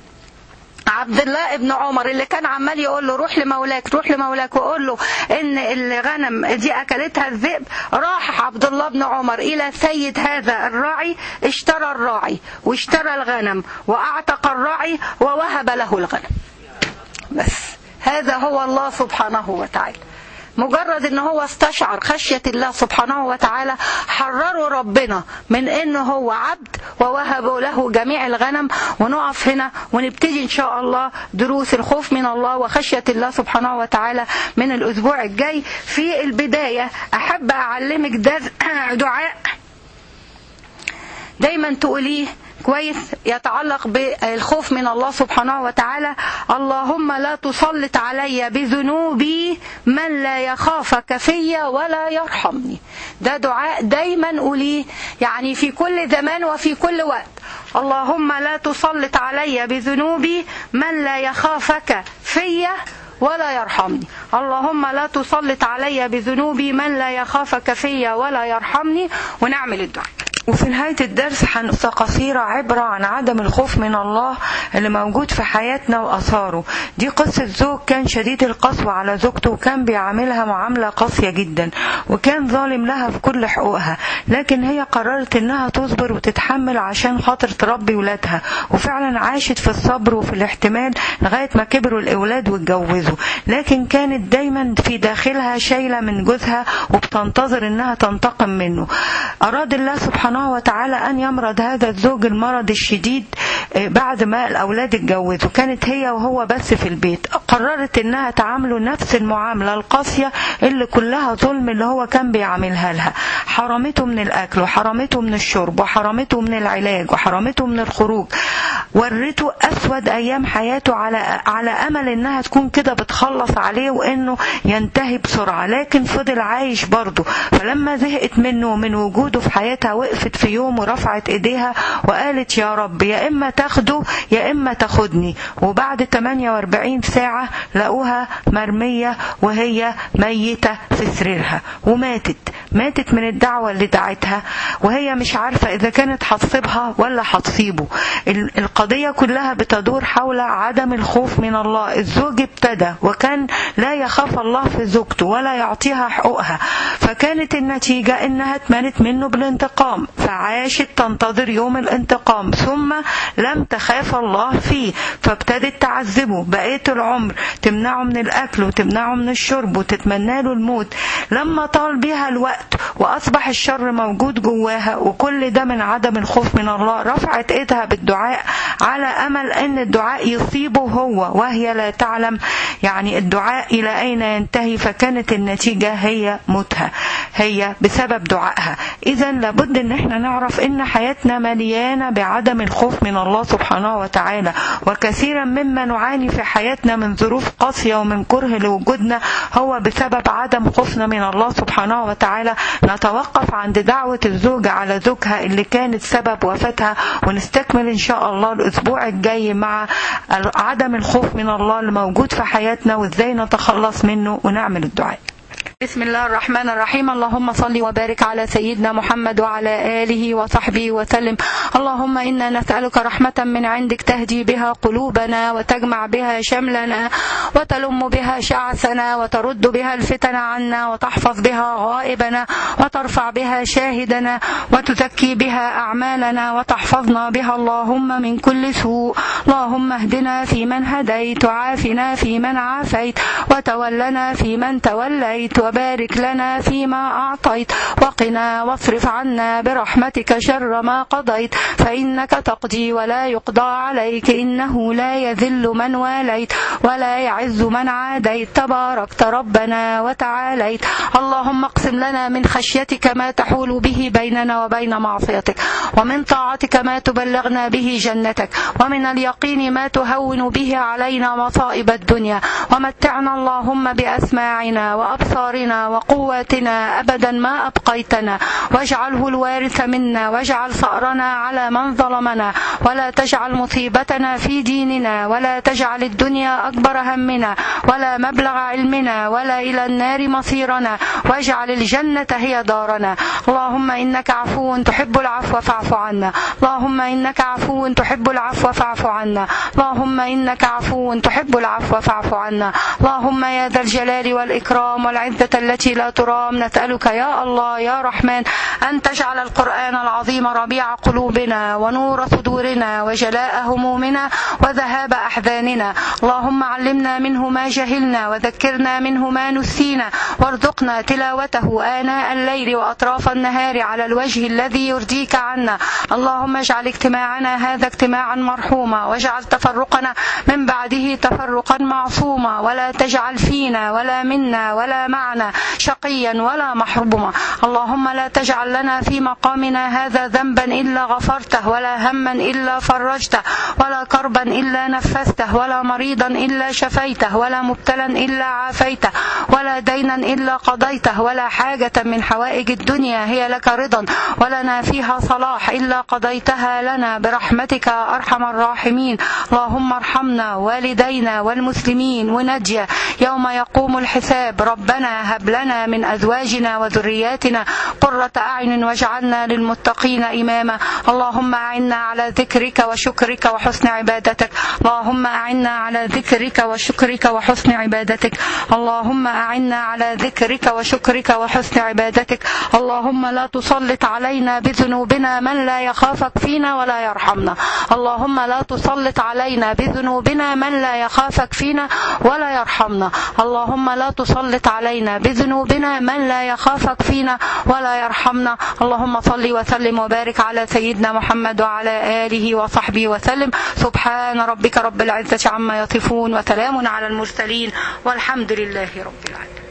عبد الله ابن عمر اللي كان عمال يقول له روح لمولاك روح لمولاك وقول له ان الغنم دي اكلتها الذئب راح عبد الله بن عمر الى سيد هذا الراعي اشترى الراعي واشترى الغنم واعتق الراعي ووهب له الغنم بس هذا هو الله سبحانه وتعالى مجرد ان هو استشعر خشية الله سبحانه وتعالى حرره ربنا من انه هو عبد ووهب له جميع الغنم ونقف هنا ونبتدي ان شاء الله دروس الخوف من الله وخشية الله سبحانه وتعالى من الاسبوع الجاي في البداية احب اعلمك دعاء دايما تقوليه كويس يتعلق بالخوف من الله سبحانه وتعالى اللهم لا تسلط علي بذنوبي من لا يخافك فيا ولا يرحمني ده دعاء دايما قوليه يعني في كل زمان وفي كل وقت اللهم لا تسلط علي بذنوبي من لا يخافك فيا ولا يرحمني اللهم لا تسلط علي بذنوبي من لا يخافك فيا ولا يرحمني ونعمل الدعاء وفي نهاية الدرس هنقصة قصيرة عبرة عن عدم الخوف من الله اللي موجود في حياتنا وأثاره دي قصة زوج كان شديد القسوة على زوجته وكان بيعاملها معاملة قاسية جدا وكان ظالم لها في كل حقوقها لكن هي قررت انها تصبر وتتحمل عشان خاطر تربي ولادها وفعلا عاشت في الصبر وفي الاحتمال لغاية ما كبروا الأولاد واتجوزوا لكن كانت دايما في داخلها شايلة من جوزها وبتنتظر انها تنتقم منه أراد الله سبحانه وتعالى أن يمرض هذا الزوج المرض الشديد بعد ما الأولاد اتجوزوا كانت هي وهو بس في البيت قررت انها تعامله نفس المعاملة القاسية اللي كلها ظلم اللي هو كان بيعاملها لها حرمته من الأكل وحرمته من الشرب وحرمته من العلاج وحرمته من الخروج ورته أسود أيام حياته على على أمل إنها تكون كده بتخلص عليه وإنه ينتهي بسرعة لكن فضل عايش برضه فلما زهقت منه ومن وجوده في حياتها وقفت في يوم ورفعت إيديها وقالت يا رب يا إما تاخده يا إما تاخدني وبعد 48 ساعة لقوها مرمية وهي ميتة في سريرها وماتت ماتت من الدعوة اللي دعتها وهي مش عارفة إذا كانت هتصيبها ولا هتصيبه القضية كلها بتدور حول عدم الخوف من الله الزوج ابتدى وكان لا يخاف الله في زوجته ولا يعطيها حقوقها فكانت النتيجة إنها اتمنت منه بالانتقام فعاشت تنتظر يوم الانتقام ثم لم تخاف الله فيه فابتدت تعذبه بقية العمر تمنعه من الأكل وتمنعه من الشرب وتتمنى له الموت لما طال بها الوقت وأصبح الشر موجود جواها وكل ده من عدم الخوف من الله رفعت ايدها بالدعاء على أمل أن الدعاء يصيبه هو وهي لا تعلم يعني الدعاء إلى أين ينتهي فكانت النتيجة هي موتها هي بسبب دعائها إذا لابد أن احنا نعرف أن حياتنا مليانة بعدم الخوف من الله سبحانه وتعالى وكثيرا مما نعاني في حياتنا من ظروف قاسية ومن كره لوجودنا هو بسبب عدم خوفنا من الله سبحانه وتعالى نتوقف عند دعوة الزوجة على زوجها اللي كانت سبب وفاتها ونستكمل إن شاء الله الأسبوع الجاي مع عدم الخوف من الله اللي موجود في حياتنا وإزاي نتخلص منه ونعمل الدعاء بسم الله الرحمن الرحيم اللهم صل وبارك على سيدنا محمد وعلى آله وصحبه وسلم اللهم إنا نسألك رحمة من عندك تهدي بها قلوبنا وتجمع بها شملنا وتلم بها شعثنا وترد بها الفتن عنا وتحفظ بها غائبنا وترفع بها شاهدنا وتزكي بها أعمالنا وتحفظنا بها اللهم من كل سوء اللهم اهدنا فيمن هديت وعافنا فيمن عافيت وتولنا فيمن توليت وبارك لنا فيما أعطيت وقنا واصرف عنا برحمتك شر ما قضيت فإنك تقضي ولا يقضى عليك إنه لا يذل من واليت ولا يعز من عاديت تباركت ربنا وتعاليت اللهم اقسم لنا من خشيتك ما تحول به بيننا وبين معصيتك ومن طاعتك ما تبلغنا به جنتك ومن اليقين ما تهون به علينا مصائب الدنيا ومتعنا اللهم بأسماعنا وأبصارنا وقواتنا أبدا ما أبقيتنا واجعله الوارث منا واجعل ثأرنا على من ظلمنا ولا تجعل مصيبتنا في ديننا ولا تجعل الدنيا أكبر همنا ولا مبلغ علمنا ولا إلى النار مصيرنا واجعل الجنة هي دارنا اللهم إنك عفو تحب العفو فاعف عنا اللهم إنك عفو تحب العفو فاعف عنا اللهم إنك عفو تحب العفو فاعف عنا اللهم يا ذا الجلال والإكرام والعزة التي لا ترام نسألك يا الله يا رحمن أن تجعل القرآن العظيم ربيع قلوبنا ونور صدورنا وجلاء همومنا وذهاب أحزاننا اللهم علمنا منه ما جهلنا وذكرنا منه ما نسينا وارزقنا تلاوته آناء الليل وأطراف النهار على الوجه الذي يرضيك عنا اللهم اجعل اجتماعنا هذا اجتماعا مرحوما واجعل تفرقنا من بعده تفرقا معصوما ولا تجعل فينا ولا منا ولا معنا شقيا ولا محروما اللهم لا تجعل لنا في مقامنا هذا ذنبا إلا غفرته ولا هما إلا فرجته ولا كربا إلا نفسته ولا مريضا إلا شفيته ولا مبتلا إلا عافيته ولا دينا إلا قضيته ولا حاجة من حوائج الدنيا هي لك رضا ولنا فيها صلاح تصلح إلا قضيتها لنا برحمتك أرحم الراحمين اللهم ارحمنا والدينا والمسلمين ونجيا يوم يقوم الحساب ربنا هب لنا من أزواجنا وذرياتنا قرة أعين واجعلنا للمتقين إماما اللهم أعنا على ذكرك وشكرك وحسن عبادتك اللهم أعنا على ذكرك وشكرك وحسن عبادتك اللهم أعنا على ذكرك وشكرك وحسن عبادتك اللهم لا تسلط علينا بذنوبنا من لا يخافك فينا ولا يرحمنا اللهم لا تسلط علينا بذنوبنا من لا يخافك فينا ولا يرحمنا اللهم لا تسلط علينا بذنوبنا من لا يخافك فينا ولا يرحمنا اللهم صل وسلم وبارك على سيدنا محمد وعلى آله وصحبه وسلم سبحان ربك رب العزة عما يصفون وسلام على المرسلين والحمد لله رب العالمين